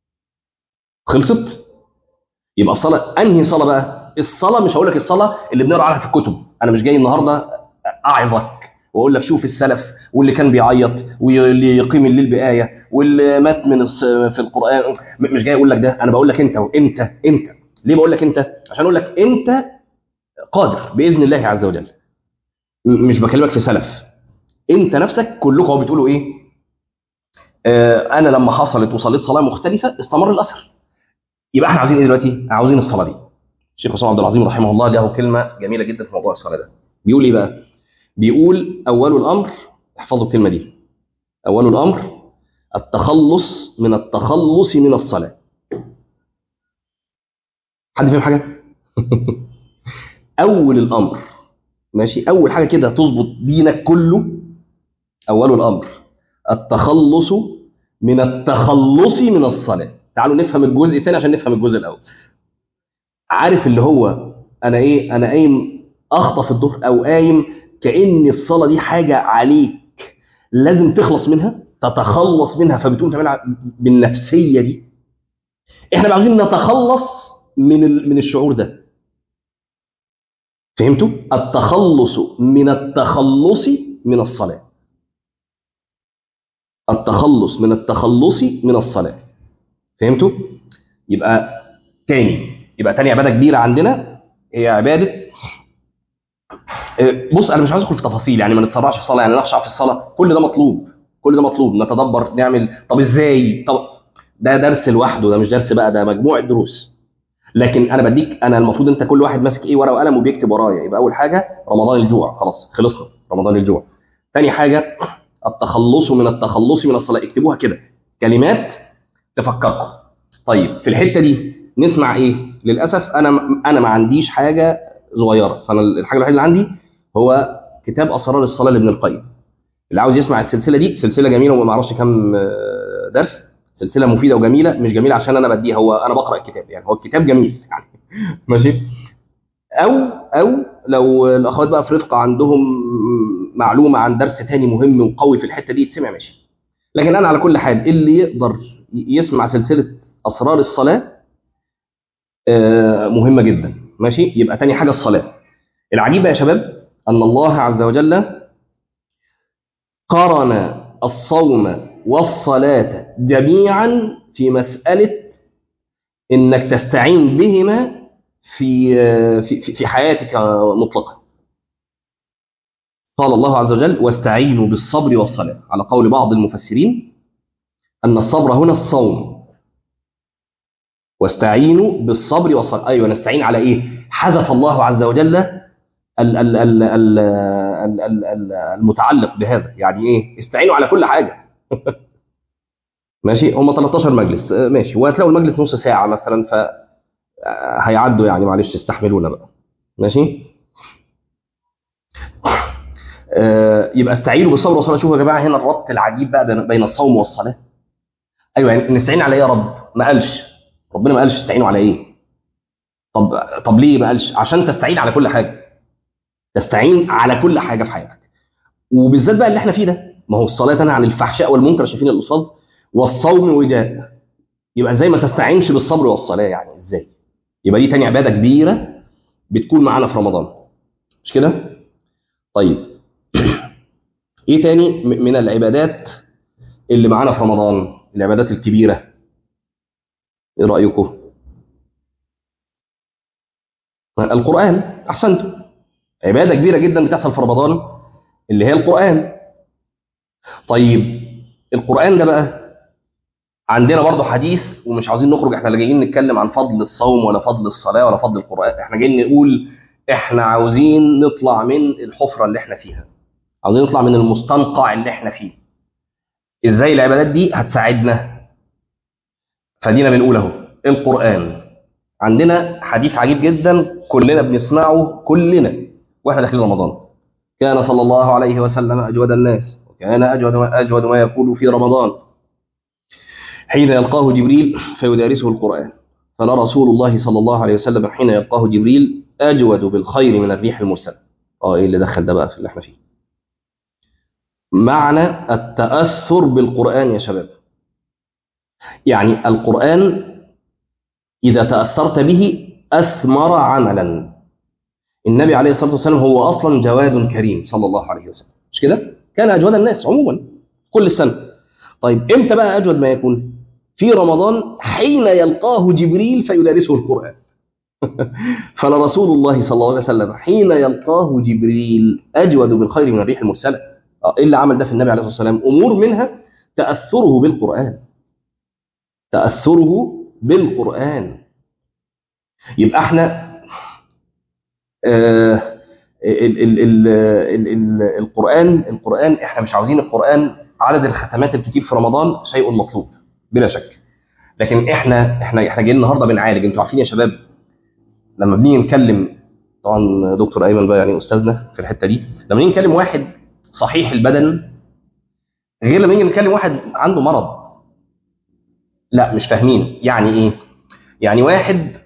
Speaker 1: خلصت يبقى الصلاه انهي صلاه بقى الصلاه مش هقول لك الصلاه اللي بنقرا عنها في الكتب انا مش جاي النهارده اعظك واقول لك شوف السلف واللي كان بيعيط واللي يقيم الليل بايه واللي مات من في القران مش جاي اقول لك ده انا بقول لك انت وانت انت ليه بقول لك انت عشان اقول لك انت قادر باذن الله عز وجل مش بكلمك في سلف انت نفسك كلكم هو بتقولوا ايه آه انا لما حصلت وصليت صلاه مختلفه استمر الاثر يبقى احنا عاوزين ايه دلوقتي عاوزين الصلاه دي الشيخ حسام عبد العظيم رحمه الله له كلمه جميله جدا في موضوع الصلاه ده بيقول ايه بقى بيقول اول الامر احفظوا الكلمه دي اول الامر التخلص من التخلص من الصلاه حد فاهم حاجه اول الامر ماشي اول حاجه كده تظبط دينك كله اول الامر التخلص من التخلص من الصلاه تعالوا نفهم الجزء الثاني عشان نفهم الجزء الاول عارف اللي هو انا ايه انا قايم اخطف الظهر او قايم كان الصلاه دي حاجه عليك لازم تخلص منها تتخلص منها فبتقوم تعملها بالنفسيه دي احنا عاوزين نتخلص من من الشعور ده فهمتوا التخلص من التخلص من الصلاه التخلص من التخلص من الصلاه فهمتوا يبقى تاني يبقى تاني عباده كبيره عندنا هي عباده بص انا مش عايز ادخل في تفاصيل يعني ما نتسرعش في الصلاه يعني نخشع في الصلاه كل ده مطلوب كل ده مطلوب نتدبر نعمل طب ازاي طب ده درس لوحده ده مش درس بقى ده مجموعه دروس لكن انا بديك انا المفروض انت كل واحد ماسك ايه ورقه وقلم وبيكتب ورايا يبقى اول حاجه رمضان الجوع خلاص خلصنا رمضان الجوع ثاني حاجه التخلص من التخلص من الصلاه اكتبوها كده كلمات تفكركم طيب في الحته دي نسمع ايه للاسف انا انا ما عنديش حاجه صغيره فانا الحاجه الوحيده اللي عندي هو كتاب اسرار الصلاه لابن القيم اللي عاوز يسمع السلسله دي سلسله جميله وما اعرفش كام درس سلسله مفيده وجميله مش جميله عشان انا بديها هو انا بقرا الكتاب يعني هو الكتاب جميل يعني ماشي او او لو الاخوات بقى في رفقه عندهم معلومه عن درس تاني مهم وقوي في الحته دي يتسمع ماشي لكن انا على كل حال اللي يقدر يسمع سلسله اسرار الصلاه مهمه جدا ماشي يبقى تاني حاجه الصلاه العجيبه يا شباب ان الله عز وجل قرن الصوم والصلاه جميعا في مساله انك تستعين بهما في في في حياتك مطلقا قال الله عز وجل واستعينوا بالصبر والصلاه على قول بعض المفسرين ان الصبر هنا الصوم واستعينوا بالصبر والصلاة أيوة نستعين على إيه حذف الله عز وجل ال ال ال ال ال ال ال المتعلق بهذا يعني إيه استعينوا على كل حاجة ماشي هم 13 مجلس ماشي وهتلاقوا المجلس نص ساعة مثلا ف هيعدوا يعني معلش استحملونا بقى ماشي آه يبقى استعينوا بالصبر والصلاه شوفوا يا جماعه هنا الربط العجيب بقى بين الصوم والصلاه ايوه يعني نستعين على ايه يا رب ما قالش ربنا ما قالش استعينوا على ايه طب طب ليه ما قالش عشان تستعين على كل حاجه تستعين على كل حاجه في حياتك وبالذات بقى اللي احنا فيه ده ما هو الصلاه تنهى عن الفحشاء والمنكر شايفين الالفاظ والصوم وجاء يبقى ازاي ما تستعينش بالصبر والصلاه يعني ازاي يبقى دي تاني عباده كبيره بتكون معانا في رمضان مش كده طيب ايه تاني من العبادات اللي معانا في رمضان العبادات الكبيره ايه رايكم القران احسنتم عباده كبيره جدا بتحصل في رمضان اللي هي القران طيب القران ده بقى عندنا برضه حديث ومش عاوزين نخرج احنا لا جايين نتكلم عن فضل الصوم ولا فضل الصلاه ولا فضل القران احنا جايين نقول احنا عاوزين نطلع من الحفره اللي احنا فيها عاوزين نطلع من المستنقع اللي احنا فيه ازاي العبادات دي هتساعدنا فدينا بنقول اهو القران عندنا حديث عجيب جدا كلنا بنسمعه كلنا واحنا داخلين رمضان كان صلى الله عليه وسلم اجود الناس وكان اجود اجود ما يقول في رمضان حين يلقاه جبريل فيدارسه القرآن فلا رسول الله صلى الله عليه وسلم حين يلقاه جبريل أجود بالخير من الريح المرسلة اه ايه اللي دخل ده بقى في اللي احنا فيه معنى التأثر بالقرآن يا شباب يعني القرآن إذا تأثرت به أثمر عملا النبي عليه الصلاة والسلام هو أصلا جواد كريم صلى الله عليه وسلم مش كده؟ كان أجود الناس عموما كل السنة طيب امتى بقى أجود ما يكون؟ في رمضان حين يلقاه جبريل فيدارسه القرآن فلرسول الله صلى الله عليه وسلم حين يلقاه جبريل أجود بالخير من الريح المرسلة إيه اللي عمل ده في النبي عليه الصلاة والسلام أمور منها تأثره بالقرآن تأثره بالقرآن يبقى احنا آه ال ال ال ال ال القرآن القرآن احنا مش عاوزين القرآن عدد الختمات الكتير في رمضان شيء مطلوب بلا شك لكن احنا احنا احنا جايين النهارده بنعالج انتوا عارفين يا شباب لما بنيجي نتكلم طبعا دكتور ايمن بقى يعني استاذنا في الحته دي لما نيجي نكلم واحد صحيح البدن غير لما نيجي نكلم واحد عنده مرض لا مش فاهمين يعني ايه يعني واحد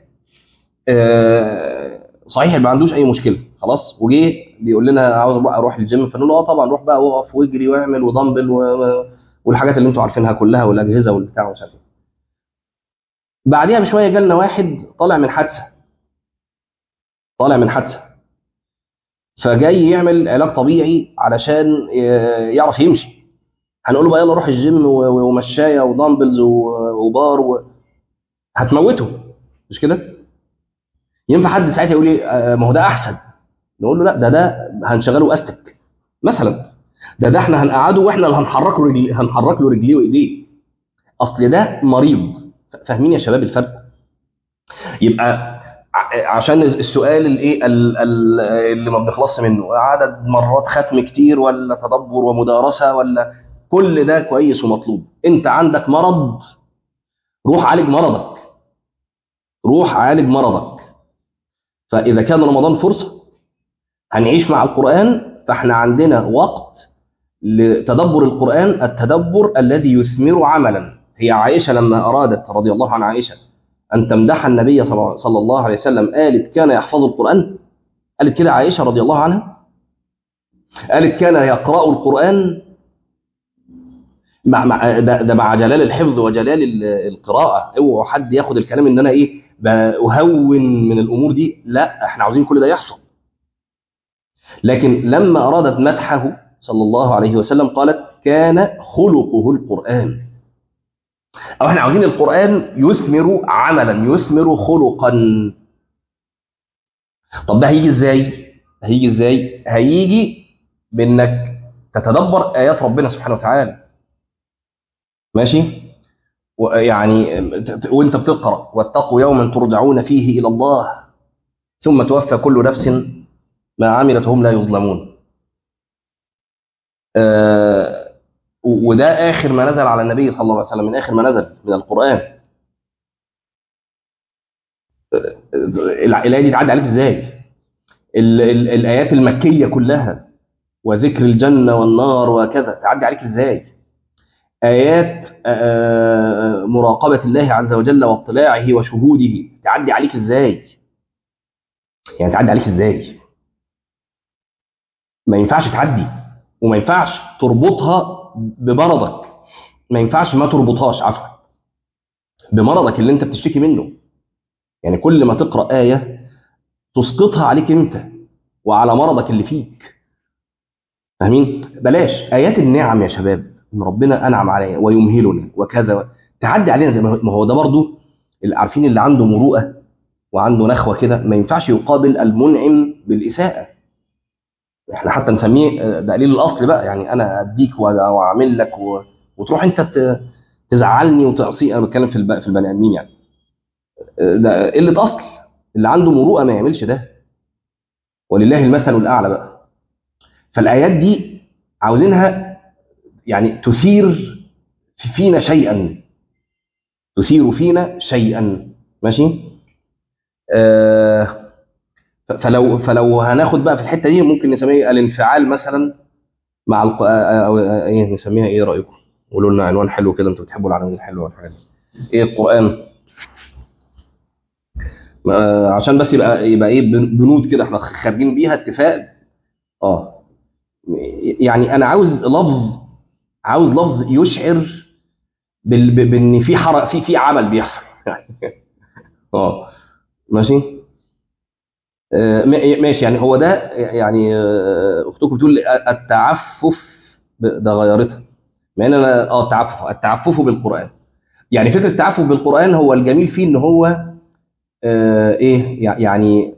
Speaker 1: آه صحيح ما عندوش اي مشكله خلاص وجه بيقول لنا عاوز بقى اروح الجيم فنقول له اه طبعا روح بقى وقف واجري واعمل ودمبل و... والحاجات اللي انتوا عارفينها كلها والاجهزه والبتاع ومش عارف ايه بعديها بشويه جالنا واحد طالع من حادثه طالع من حادثه فجاي يعمل علاج طبيعي علشان يعرف يمشي هنقول له بقى يلا روح الجيم ومشايه ودمبلز وبار و... هتموته مش كده ينفع حد ساعتها يقول لي ما هو ده احسن نقول له لا ده ده هنشغله استك مثلا ده ده احنا هنقعده واحنا اللي هنحرك له رجلي هنحرك له رجليه وايديه اصل ده مريض فاهمين يا شباب الفرق يبقى عشان السؤال الايه اللي ما بنخلصش منه عدد مرات ختم كتير ولا تدبر ومدارسه ولا كل ده كويس ومطلوب انت عندك مرض روح عالج مرضك روح عالج مرضك فاذا كان رمضان فرصه هنعيش مع القران فاحنا عندنا وقت لتدبر القران التدبر الذي يثمر عملا هي عائشه لما ارادت رضي الله عن عائشه أن تمدح النبي صلى الله عليه وسلم قالت كان يحفظ القرآن قالت كده عائشة رضي الله عنها قالت كان يقرأ القرآن مع مع ده, ده مع جلال الحفظ وجلال القراءة اوعوا حد ياخد الكلام ان انا ايه بهون من الامور دي لا احنا عاوزين كل ده يحصل لكن لما ارادت مدحه صلى الله عليه وسلم قالت كان خلقه القرآن أو احنا عاوزين القرآن يثمر عملا يثمر خلقا طب ده هيجي ازاي؟ هيجي ازاي؟ هيجي بانك تتدبر آيات ربنا سبحانه وتعالى ماشي؟ يعني وانت بتقرا واتقوا يوما ترجعون فيه الى الله ثم توفى كل نفس ما عملت وهم لا يظلمون آه وده اخر ما نزل على النبي صلى الله عليه وسلم من اخر ما نزل من القران الايه دي تعدي عليك ازاي ال ال الايات المكيه كلها وذكر الجنه والنار وكذا تعدي عليك ازاي ايات مراقبه الله عز وجل واطلاعه وشهوده تعدي عليك ازاي يعني تعدي عليك ازاي ما ينفعش تعدي وما ينفعش تربطها بمرضك ما ينفعش ما تربطهاش عفوا بمرضك اللي انت بتشتكي منه يعني كل ما تقرا ايه تسقطها عليك انت وعلى مرضك اللي فيك فاهمين بلاش ايات النعم يا شباب ان ربنا انعم علينا ويمهلنا وكذا تعدي علينا زي ما هو ده برضو اللي عارفين اللي عنده مروءه وعنده نخوه كده ما ينفعش يقابل المنعم بالاساءه احنا حتى نسميه ده قليل الاصل بقى يعني انا اديك واعمل لك و... وتروح انت ت... تزعلني وتعصي انا بتكلم في الب... في البني ادمين يعني ده قله اصل اللي عنده مروءه ما يعملش ده ولله المثل الاعلى بقى فالايات دي عاوزينها يعني تثير فينا شيئا تثير فينا شيئا ماشي آه فلو فلو هناخد بقى في الحته دي ممكن نسميه الانفعال مثلا مع الق... أو ايه نسميها ايه رايكم قولوا لنا عنوان حلو كده انتوا بتحبوا العناوين الحلوه والحاجات دي ايه القران آه عشان بس يبقى يبقى ايه بنود كده احنا خارجين بيها اتفاق اه يعني انا عاوز لفظ عاوز لفظ يشعر بال... بان في حرق في في عمل بيحصل اه ماشي آه ماشي يعني هو ده يعني اختكم بتقول التعفف ده غيرتها مع ان انا اه التعفف التعفف بالقران يعني فكره التعفف بالقران هو الجميل فيه ان هو آه ايه يعني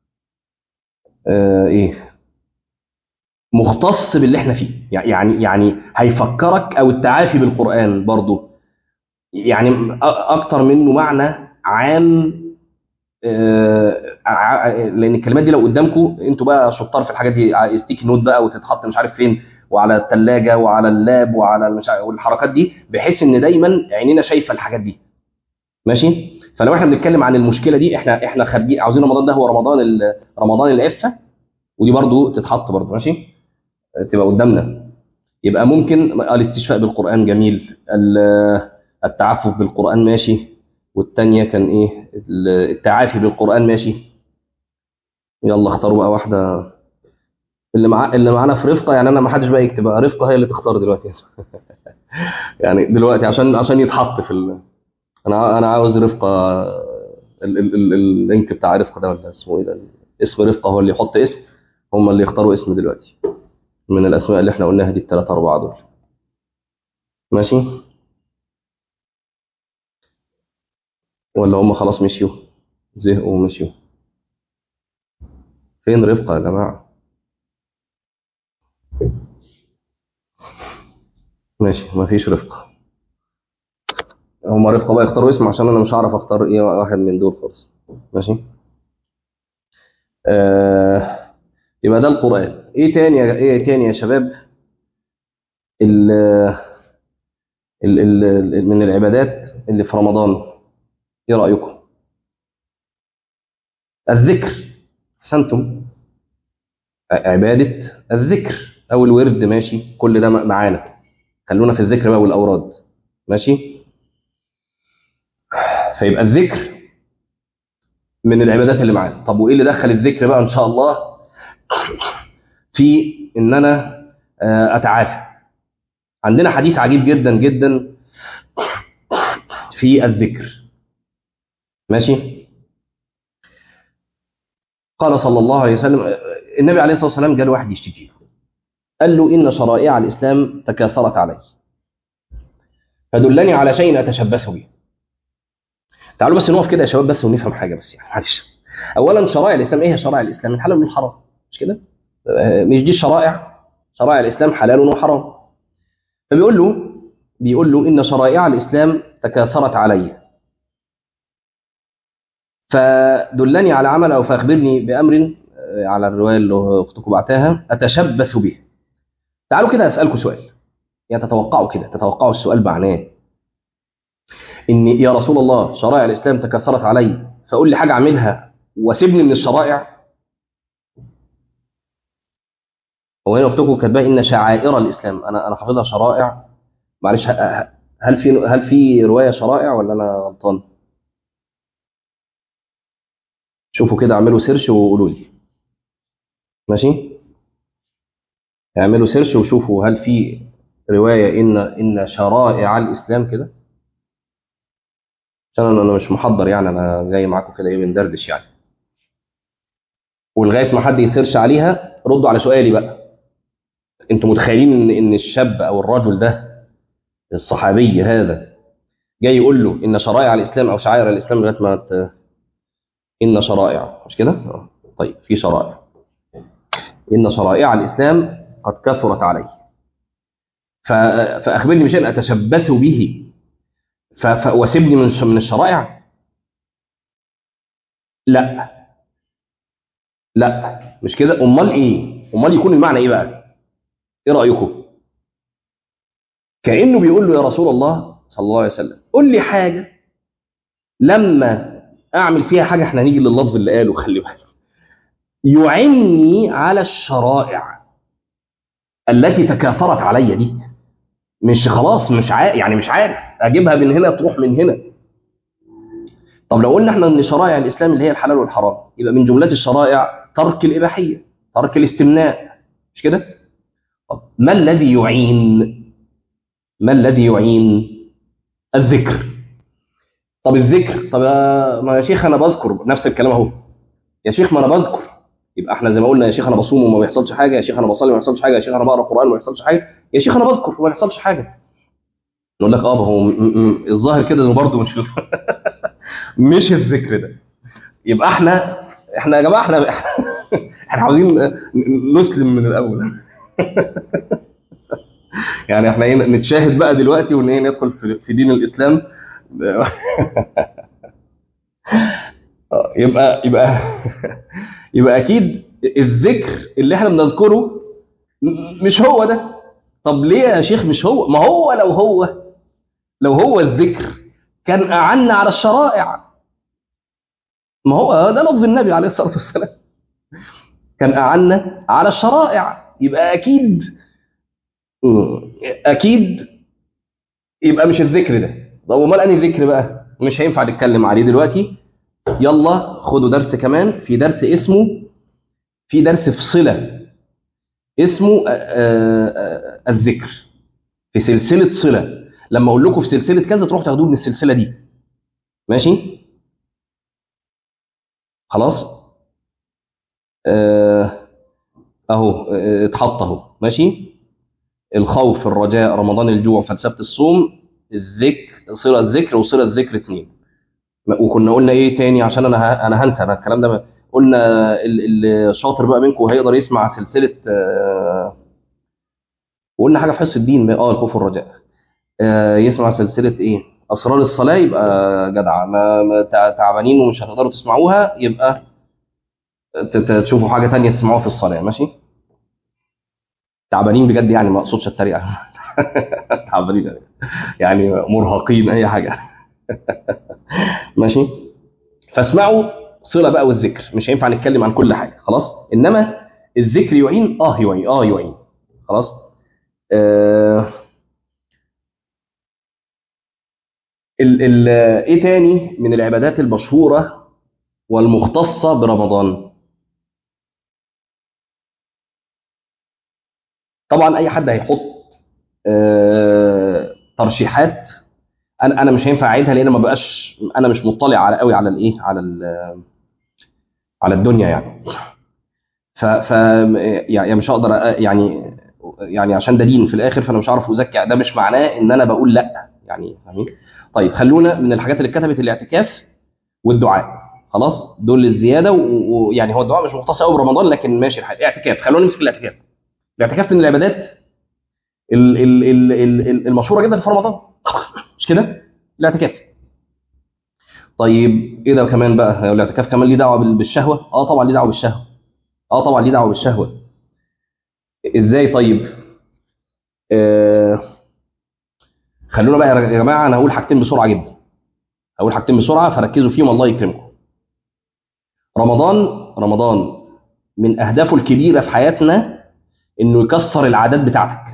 Speaker 1: آه ايه مختص باللي احنا فيه يعني يعني هيفكرك او التعافي بالقران برضه يعني اكتر منه معنى عام لان الكلمات دي لو قدامكم انتوا بقى شطار في الحاجات دي ستيكي نوت بقى وتتحط مش عارف فين وعلى الثلاجه وعلى اللاب وعلى مش والحركات دي بحيث ان دايما عينينا شايفه الحاجات دي ماشي فلو احنا بنتكلم عن المشكله دي احنا احنا خارجين عاوزين رمضان ده هو رمضان رمضان العفه ودي برضو تتحط برضو ماشي تبقى قدامنا يبقى ممكن الاستشفاء بالقران جميل التعفف بالقران ماشي والتانية كان ايه التعافي بالقرآن ماشي يلا اختاروا بقى واحدة اللي مع اللي معانا في رفقة يعني انا ما حدش بقى يكتب بقى رفقة هي اللي تختار دلوقتي يعني دلوقتي عشان عشان يتحط في ال... انا انا عاوز رفقة ال... ال... ال... اللينك بتاع رفقة ده ولا اسمه ايه ده اسم رفقة هو اللي يحط اسم هم اللي يختاروا اسم دلوقتي من الاسماء اللي احنا قلناها دي الثلاثة أربعة دول ماشي ولا هم خلاص مشيوا زهقوا ومشيوا فين رفقة يا جماعة ماشي مفيش رفقة هم رفقة بقى يختاروا اسم عشان انا مش هعرف اختار ايه واحد من دول خالص ماشي آه يبقى ده القرآن ايه تاني يا ايه تاني يا شباب ال ال ال من العبادات اللي في رمضان ايه رايكم الذكر احسنتم عباده الذكر او الورد ماشي كل ده معانا خلونا في الذكر بقى والاوراد ماشي فيبقى الذكر من العبادات اللي معانا طب وايه اللي دخل الذكر بقى ان شاء الله في ان انا اتعافى عندنا حديث عجيب جدا جدا في الذكر ماشي قال صلى الله عليه وسلم النبي عليه الصلاة والسلام قال واحد يشتكي قال له إن شرائع الإسلام تكاثرت علي فدلني على شيء أتشبث به تعالوا بس نقف كده يا شباب بس ونفهم حاجة بس يعني معلش أولا شرائع الإسلام إيه هي شرائع الإسلام الحلال والحرام مش كده مش دي الشرائع شرائع الإسلام حلال وحرام فبيقول له بيقول له إن شرائع الإسلام تكاثرت علي فدلني على عمل أو فأخبرني بأمر آه، على الرواية اللي أختكم بعتها أتشبث به تعالوا كده أسألكم سؤال يعني تتوقعوا كده تتوقعوا السؤال معناه إن يا رسول الله شرائع الإسلام تكاثرت علي فقول لي حاجة أعملها وسيبني من الشرائع هو هنا أختكم كاتباه إن شعائر الإسلام أنا أنا حافظها شرائع معلش ه- ه- هل في هل في رواية شرائع ولا أنا غلطان؟ شوفوا كده اعملوا سيرش وقولوا لي ماشي اعملوا سيرش وشوفوا هل في رواية إن إن شرائع الإسلام كده عشان أنا أنا مش محضر يعني أنا جاي معاكم كده إيه بندردش يعني ولغاية ما حد يسيرش عليها ردوا على سؤالي بقى أنتوا متخيلين إن إن الشاب أو الرجل ده الصحابي هذا جاي يقول له إن شرائع الإسلام أو شعائر الإسلام لغاية ما ت... إن شرائع مش كده؟ آه. طيب في شرائع إن شرائع الإسلام قد كثرت علي ف... فأخبرني بشيء أتشبث به ف... ف... وسيبني من من الشرائع لا لا مش كده امال ايه امال يكون المعنى ايه بقى ايه رايكم كانه بيقول له يا رسول الله صلى الله عليه وسلم قول لي حاجه لما اعمل فيها حاجه احنا هنيجي لللفظ اللي قاله خلي بالك يعني على الشرائع التي تكاثرت عليا دي مش خلاص مش عارف يعني مش عارف اجيبها من هنا تروح من هنا طب لو قلنا احنا ان شرائع الاسلام اللي هي الحلال والحرام يبقى من جملات الشرائع ترك الاباحيه ترك الاستمناء مش كده طب ما الذي يعين ما الذي يعين الذكر طب الذكر طب يا- ما يا شيخ انا بذكر نفس الكلام اهو يا شيخ ما انا بذكر يبقى احنا زي ما قلنا يا شيخ انا بصوم وما بيحصلش حاجه يا شيخ انا بصلي وما بيحصلش حاجه يا شيخ انا بقرا قران وما بيحصلش حاجه يا شيخ انا بذكر وما بيحصلش حاجه نقول لك اه ما هو م- م- الظاهر كده انه برضه مش مش الذكر ده يبقى احنا احنا يا جماعه احنا احنا عاوزين نسلم من الاول يعني احنا ايه نتشاهد بقى دلوقتي ون- إيه ندخل في في دين الاسلام آه، يبقى يبقى يبقى اكيد الذكر اللي احنا بنذكره م- مش هو ده طب ليه يا شيخ مش هو ما هو لو هو لو هو الذكر كان اعنا على الشرائع ما هو ده لفظ النبي عليه الصلاه والسلام كان اعنا على الشرائع يبقى اكيد مم، اكيد يبقى مش الذكر ده طب امال انهي ذكر بقى مش هينفع نتكلم عليه دلوقتي يلا خدوا درس كمان في درس اسمه في درس في صله اسمه آه، آه، آه، الذكر في سلسله صله لما اقول لكم في سلسله كذا تروحوا تاخدوه من السلسله دي ماشي خلاص آه، اهو آه، اتحط اهو ماشي الخوف الرجاء رمضان الجوع فلسفه الصوم الذكر صله الذكر وصله الذكر اتنين وكنا قلنا ايه تاني عشان انا ه- انا هنسى انا الكلام ده قلنا ال- اللي شاطر بقى منكم هيقدر يسمع سلسله آه، وقلنا حاجه في حصه الدين اه الخوف والرجاء آه، يسمع سلسله ايه اسرار الصلاه يبقى جدع ما ما تع- تعبانين ومش هتقدروا تسمعوها يبقى ت- ت- تشوفوا حاجه تانية تسمعوها في الصلاه ماشي تعبانين بجد يعني ما اقصدش التريقه تعبانين يعني مرهقين اي حاجه ماشي فاسمعوا صله بقى والذكر مش هينفع نتكلم عن كل حاجه خلاص انما الذكر يعين اه يعين اه يعين خلاص آه ال ال ايه تاني من العبادات المشهوره والمختصه برمضان طبعا اي حد هيحط آه ترشيحات انا انا مش هينفع اعيدها لان ما بقاش انا مش مطلع على قوي على الايه على ال- على الدنيا يعني ف ف يعني مش هقدر أ- يعني يعني عشان ده دين في الاخر فانا مش هعرف ازكي ده مش معناه ان انا بقول لا يعني فاهمين طيب خلونا من الحاجات اللي اتكتبت الاعتكاف والدعاء خلاص دول الزياده و- ويعني هو الدعاء مش مختص قوي برمضان لكن ماشي الحال اعتكاف خلونا نمسك الاعتكاف الاعتكاف من العبادات ال- ال- ال- ال- ال- المشهوره جدا في رمضان مش كده الاعتكاف طيب ايه ده كمان بقى هو الاعتكاف كمان ليه دعوه بال- بالشهوه اه طبعا ليه دعوه بالشهوه اه طبعا ليه دعوه بالشهوه ازاي طيب آه خلونا بقى يا جماعه انا هقول حاجتين بسرعه جدا هقول حاجتين بسرعه فركزوا فيهم الله يكرمكم رمضان رمضان من اهدافه الكبيره في حياتنا انه يكسر العادات بتاعتك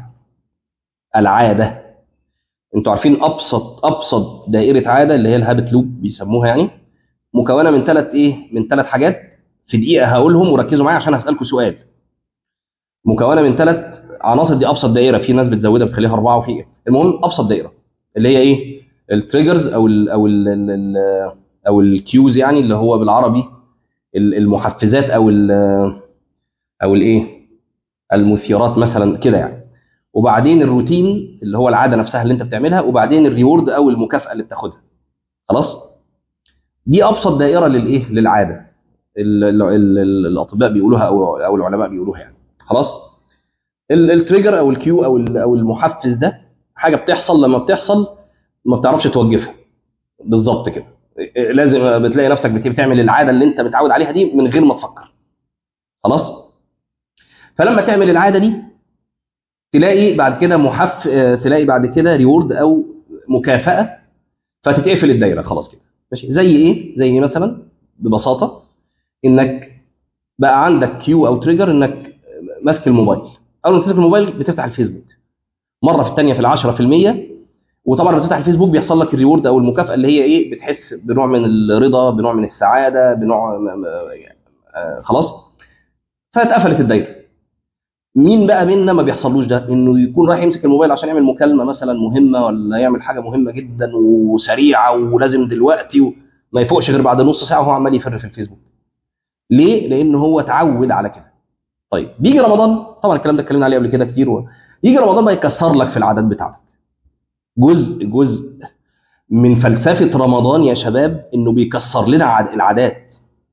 Speaker 1: العاده انتوا عارفين ابسط ابسط دائره عاده اللي هي الهابت لوب بيسموها يعني مكونه من ثلاث ايه من ثلاث حاجات في دقيقه هقولهم وركزوا معايا عشان هسالكم سؤال مكونه من ثلاث عناصر دي ابسط دائره في ناس بتزودها بتخليها اربعه وفي المهم ابسط دائره اللي هي ايه التريجرز او ال او ال ال ال او الكيوز يعني اللي هو بالعربي ال- المحفزات او ال او الايه المثيرات مثلا كده يعني وبعدين الروتين اللي هو العاده نفسها اللي انت بتعملها وبعدين الريورد او المكافاه اللي بتاخدها خلاص دي ابسط دائره للايه للعاده ال- ال- ال- ال- الاطباء بيقولوها او او العلماء بيقولوها يعني خلاص ال- التريجر او الكيو او ال- او المحفز ده حاجه بتحصل لما بتحصل ما بتعرفش توقفها بالظبط كده لازم بتلاقي نفسك بت- بتعمل العاده اللي انت متعود عليها دي من غير ما تفكر خلاص فلما تعمل العاده دي تلاقي بعد كده محف آه، تلاقي بعد كده ريورد او مكافاه فتتقفل الدايره خلاص كده ماشي زي ايه زي مثلا ببساطه انك بقى عندك كيو او تريجر انك ماسك الموبايل اول ما تمسك الموبايل بتفتح الفيسبوك مره في الثانيه في العشرة في المية وطبعا لما بتفتح الفيسبوك بيحصل لك الريورد او المكافاه اللي هي ايه بتحس بنوع من الرضا بنوع من السعاده بنوع م- م- آه، خلاص فاتقفلت الدايره مين بقى منا ما بيحصلوش ده انه يكون رايح يمسك الموبايل عشان يعمل مكالمه مثلا مهمه ولا يعمل حاجه مهمه جدا وسريعه ولازم دلوقتي وما يفوقش غير بعد نص ساعه وهو عمال يفر في الفيسبوك ليه لان هو اتعود على كده طيب بيجي رمضان طبعا الكلام ده اتكلمنا عليه قبل كده كتير و... يجي رمضان بقى يكسر لك في العادات بتاعتك جزء جزء من فلسفه رمضان يا شباب انه بيكسر لنا عاد- العادات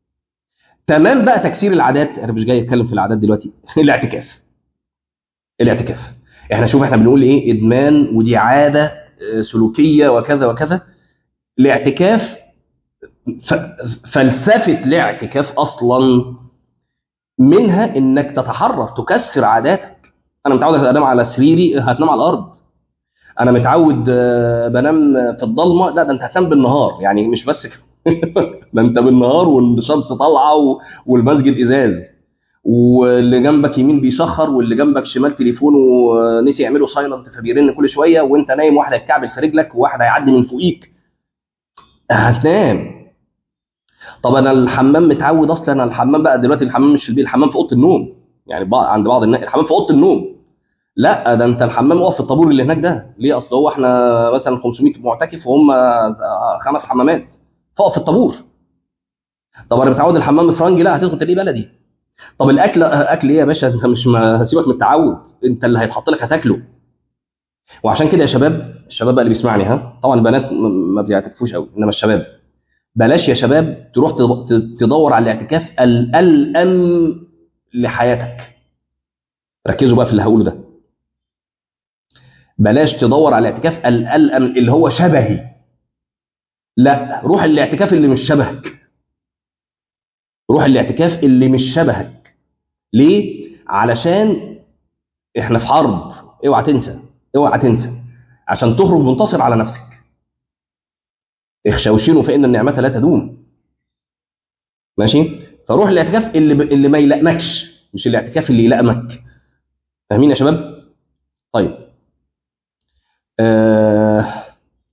Speaker 1: تمام بقى تكسير العادات انا مش جاي اتكلم في العادات دلوقتي الاعتكاف الاعتكاف احنا شوف احنا بنقول ايه ادمان ودي عاده آه، سلوكيه وكذا وكذا الاعتكاف ف... فلسفه الاعتكاف اصلا منها انك تتحرر تكسر عاداتك انا متعود انام على سريري هتنام على الارض انا متعود آه، بنام في الضلمه لا ده انت هتنام بالنهار يعني مش بس كده ده انت بالنهار والشمس طالعه و- والمسجد ازاز واللي جنبك يمين بيشخر واللي جنبك شمال تليفونه نسي يعمله سايلنت فبيرن كل شويه وانت نايم واحد هيتكعبل في رجلك وواحد هيعدي من فوقيك هتنام طب انا الحمام متعود اصلا انا الحمام بقى دلوقتي الحمام مش في البيت الحمام في اوضه النوم يعني بعض عند بعض الناس الحمام في اوضه النوم لا ده انت الحمام واقف في الطابور اللي هناك ده ليه اصل هو احنا مثلا 500 معتكف وهم خمس حمامات فاقف في الطابور طب انا متعود الحمام فرنجي لا هتدخل تلاقيه بلدي طب الاكل اكل ايه يا باشا انت مش ما هسيبك من التعود انت اللي هيتحط لك هتاكله وعشان كده يا شباب الشباب بقى اللي بيسمعني ها طبعا البنات م- ما بيعتكفوش قوي انما الشباب بلاش يا شباب تروح تد- ت- تدور على الاعتكاف الالم لحياتك ركزوا بقى في اللي هقوله ده بلاش تدور على الاعتكاف الالم اللي هو شبهي لا روح الاعتكاف اللي مش شبهك روح الاعتكاف اللي مش شبهك ليه علشان احنا في حرب اوعى تنسى اوعى تنسى عشان تخرج منتصر على نفسك اخشوشنوا فان النعمه لا تدوم ماشي فروح الاعتكاف اللي ب... اللي ما يلائمكش مش الاعتكاف اللي يلائمك فاهمين يا شباب طيب آه...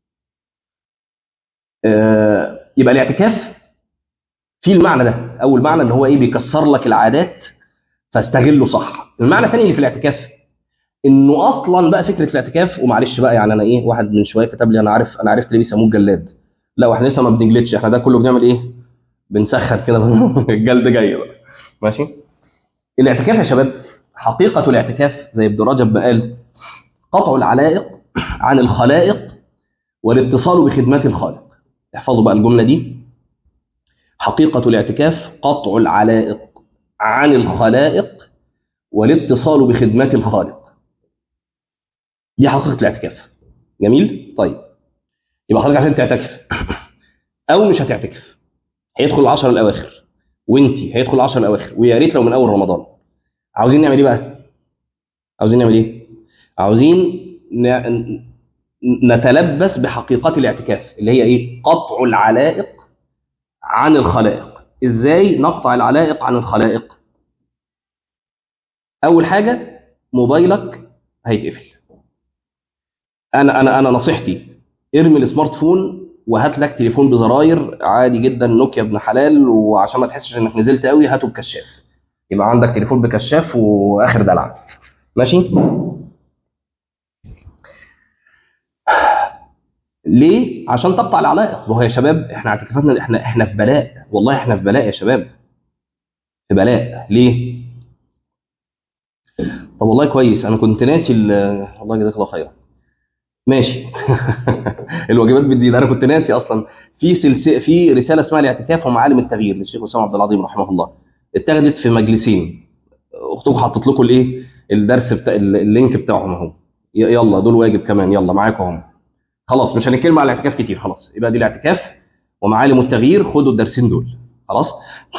Speaker 1: آه... يبقى الاعتكاف في المعنى ده اول معنى ان هو ايه بيكسر لك العادات فاستغله صح المعنى الثاني اللي في الاعتكاف انه اصلا بقى فكره الاعتكاف ومعلش بقى يعني انا ايه واحد من شويه كتب لي انا عارف انا عرفت ليه بيسموه الجلاد لا واحنا لسه ما بنجلدش احنا ده كله بنعمل ايه بنسخن كده الجلد جاي بقى ماشي الاعتكاف يا شباب حقيقه الاعتكاف زي ابن رجب ما قال قطع العلائق عن الخلائق والاتصال بخدمات الخالق احفظوا بقى الجمله دي حقيقه الاعتكاف قطع العلائق عن الخلائق والاتصال بخدمات الخالق دي حقيقه الاعتكاف جميل طيب يبقى حضرتك عشان تعتكف او مش هتعتكف هيدخل العشر الاواخر وانت هيدخل العشر الاواخر ويا ريت لو من اول رمضان عاوزين نعمل ايه بقى عاوزين نعمل ايه عاوزين ن- نتلبس بحقيقة الاعتكاف اللي هي ايه قطع العلائق عن الخلائق ازاي نقطع العلائق عن الخلائق اول حاجة موبايلك هيتقفل انا انا انا نصيحتي ارمي السمارت فون وهات لك تليفون بزراير عادي جدا نوكيا ابن حلال وعشان ما تحسش انك نزلت قوي هاته بكشاف يبقى عندك تليفون بكشاف واخر دلع ماشي ليه عشان تقطع العلائق وهو يا شباب احنا اعتكافاتنا احنا احنا في بلاء والله احنا في بلاء يا شباب في بلاء ليه طب والله كويس انا كنت ناسي ال- والله جزاك الله خيرا ماشي الواجبات بتزيد انا كنت ناسي اصلا في سلسله في رساله اسمها الاعتكاف ومعالم التغيير للشيخ اسامه عبد العظيم رحمه الله اتخذت في مجلسين اختكم حطت لكم الايه الدرس بتاع اللينك بتاعهم اهو ي- يلا دول واجب كمان يلا معاكم اهم خلاص مش هنتكلم على الاعتكاف كتير خلاص يبقى دي الاعتكاف ومعالم التغيير خدوا الدرسين دول خلاص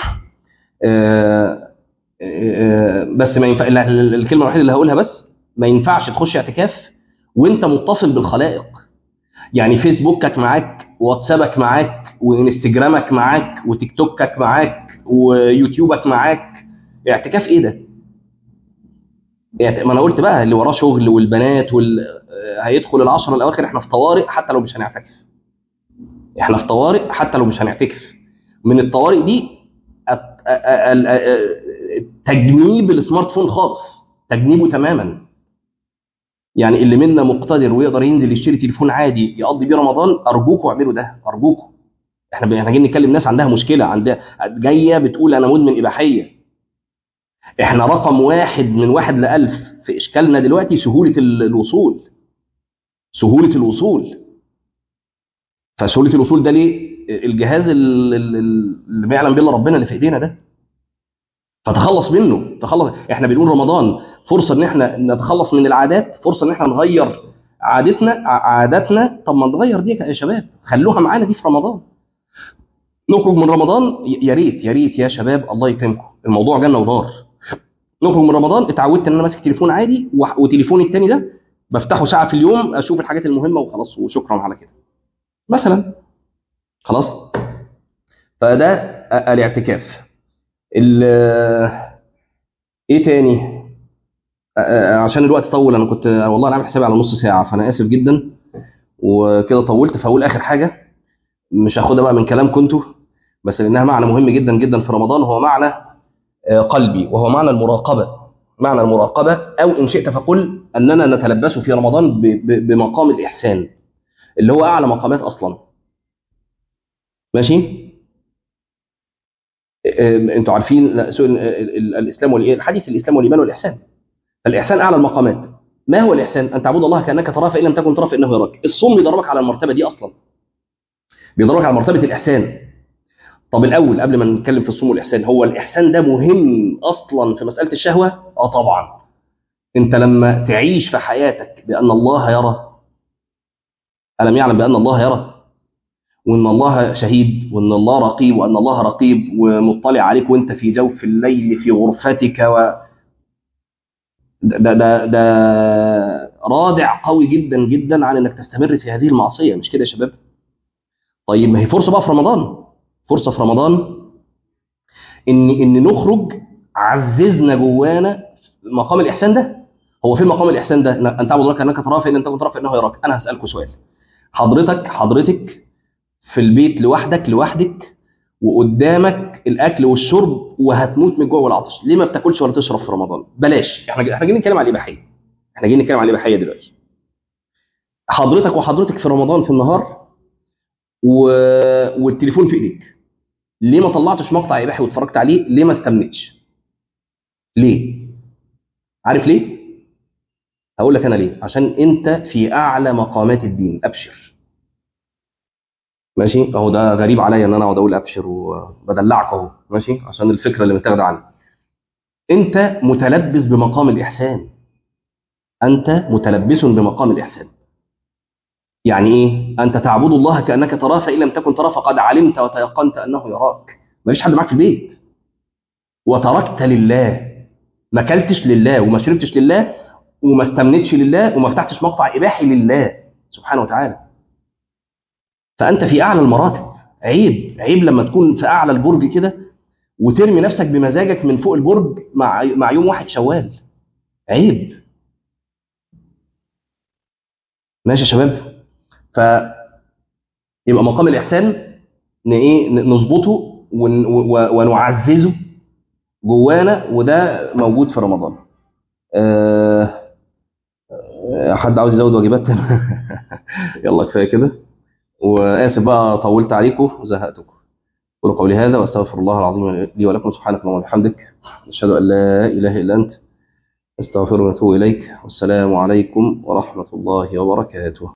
Speaker 1: آه آه بس ما ينفع ال- ال- الكلمه الوحيده اللي هقولها بس ما ينفعش تخش اعتكاف وانت متصل بالخلائق يعني فيسبوكك معاك واتسابك معاك وانستجرامك معاك وتيك توكك معاك ويوتيوبك معاك اعتكاف ايه ده؟ يعني ما انا قلت بقى اللي وراه شغل والبنات وال... آه، هيدخل العشر الاواخر احنا في طوارئ حتى لو مش هنعتكف احنا في طوارئ حتى لو مش هنعتكف من الطوارئ دي أت- أ- أ- أ- تجنيب السمارت فون خالص تجنيبه تماما يعني اللي منا مقتدر ويقدر ينزل يشتري تليفون عادي يقضي بيه رمضان ارجوكوا اعملوا ده ارجوكوا احنا ب- احنا جايين نتكلم ناس عندها مشكله عندها جايه بتقول انا مدمن اباحيه احنا رقم واحد من واحد لألف في اشكالنا دلوقتي سهوله ال- الوصول سهوله الوصول فسهوله الوصول ده ليه الجهاز ال- ال- ال- اللي ما يعلم به الا ربنا اللي في ايدينا ده فتخلص منه تخلص احنا بنقول رمضان فرصه ان احنا نتخلص من العادات فرصه ان احنا نغير عادتنا ع- عاداتنا طب ما نغير دي يا شباب خلوها معانا دي في رمضان نخرج من رمضان ي- يا ريت يا ريت يا شباب الله يكرمكم الموضوع جنه ونار نخرج من رمضان اتعودت ان انا ماسك تليفون عادي وح- وتليفوني التاني ده بفتحه ساعه في اليوم اشوف الحاجات المهمه وخلاص وشكرا على كده مثلا خلاص فده ا- الاعتكاف ال- ايه تاني ا- ا- عشان الوقت طول انا كنت والله انا عامل حسابي على نص ساعه فانا اسف جدا وكده طولت فاقول اخر حاجه مش هاخدها بقى من كلام كنتوا بس لانها معنى مهم جدا جدا في رمضان هو معنى آه، قلبي وهو معنى المراقبه معنى المراقبه او ان شئت فقل اننا نتلبس في رمضان ب- ب- بمقام الاحسان اللي هو اعلى مقامات اصلا ماشي آم، انتوا عارفين لا، سؤال ال- ال- الاسلام والايه الحديث الاسلام والايمان والاحسان الاحسان اعلى المقامات ما هو الاحسان ان تعبد الله كانك تراه فان لم تكن تراه فانه يراك الصوم بيضربك على المرتبه دي اصلا بيضربك على مرتبه الاحسان طب الاول قبل ما نتكلم في الصوم والاحسان هو الاحسان ده مهم اصلا في مساله الشهوه اه طبعا انت لما تعيش في حياتك بان الله يرى الم يعلم بان الله يرى وان الله شهيد وان الله رقيب وان الله رقيب ومطلع عليك وانت في جوف الليل في غرفتك و ده ده ده رادع قوي جدا جدا عن انك تستمر في هذه المعصيه مش كده يا شباب طيب ما هي فرصه بقى في رمضان فرصه في رمضان ان ان نخرج عززنا جوانا مقام الاحسان ده هو فين مقام الاحسان ده ان تعبد الله كانك تراه فان لم تكن تراه فانه يراك انا هسالكم سؤال حضرتك حضرتك في البيت لوحدك لوحدك وقدامك الاكل والشرب وهتموت من الجوع والعطش ليه ما بتاكلش ولا تشرب في رمضان بلاش احنا احنا جايين نتكلم على الاباحيه احنا جايين نتكلم على الاباحيه دلوقتي حضرتك وحضرتك في رمضان في النهار و... والتليفون في ايديك ليه ما طلعتش مقطع اباحي واتفرجت عليه ليه ما استمنتش ليه عارف ليه هقول لك انا ليه عشان انت في اعلى مقامات الدين ابشر ماشي اهو ده غريب عليا ان انا اقعد اقول ابشر وبدلعك اهو ماشي عشان الفكره اللي متاخده عني انت متلبس بمقام الاحسان أنت متلبس بمقام الإحسان يعني إيه؟ أنت تعبد الله كأنك تراه فإن لم تكن تراه فقد علمت وتيقنت أنه يراك ما فيش حد معاك في البيت وتركت لله ما اكلتش لله وما شربتش لله وما استمنتش لله وما فتحتش مقطع إباحي لله سبحانه وتعالى فأنت في أعلى المراتب عيب عيب لما تكون في أعلى البرج كده وترمي نفسك بمزاجك من فوق البرج مع مع يوم واحد شوال عيب ماشي يا شباب ف يبقى مقام الإحسان ن- ايه ن- نظبطه ون- و- ونعززه جوانا وده موجود في رمضان أه آه، حد عاوز يزود واجبات يلا كفايه كده واسف بقى طولت عليكم وزهقتكم قولوا قولي هذا واستغفر الله العظيم لي ولكم سبحانك اللهم وبحمدك اشهد ان لا اله الا انت استغفرك واتوب اليك والسلام عليكم ورحمه الله وبركاته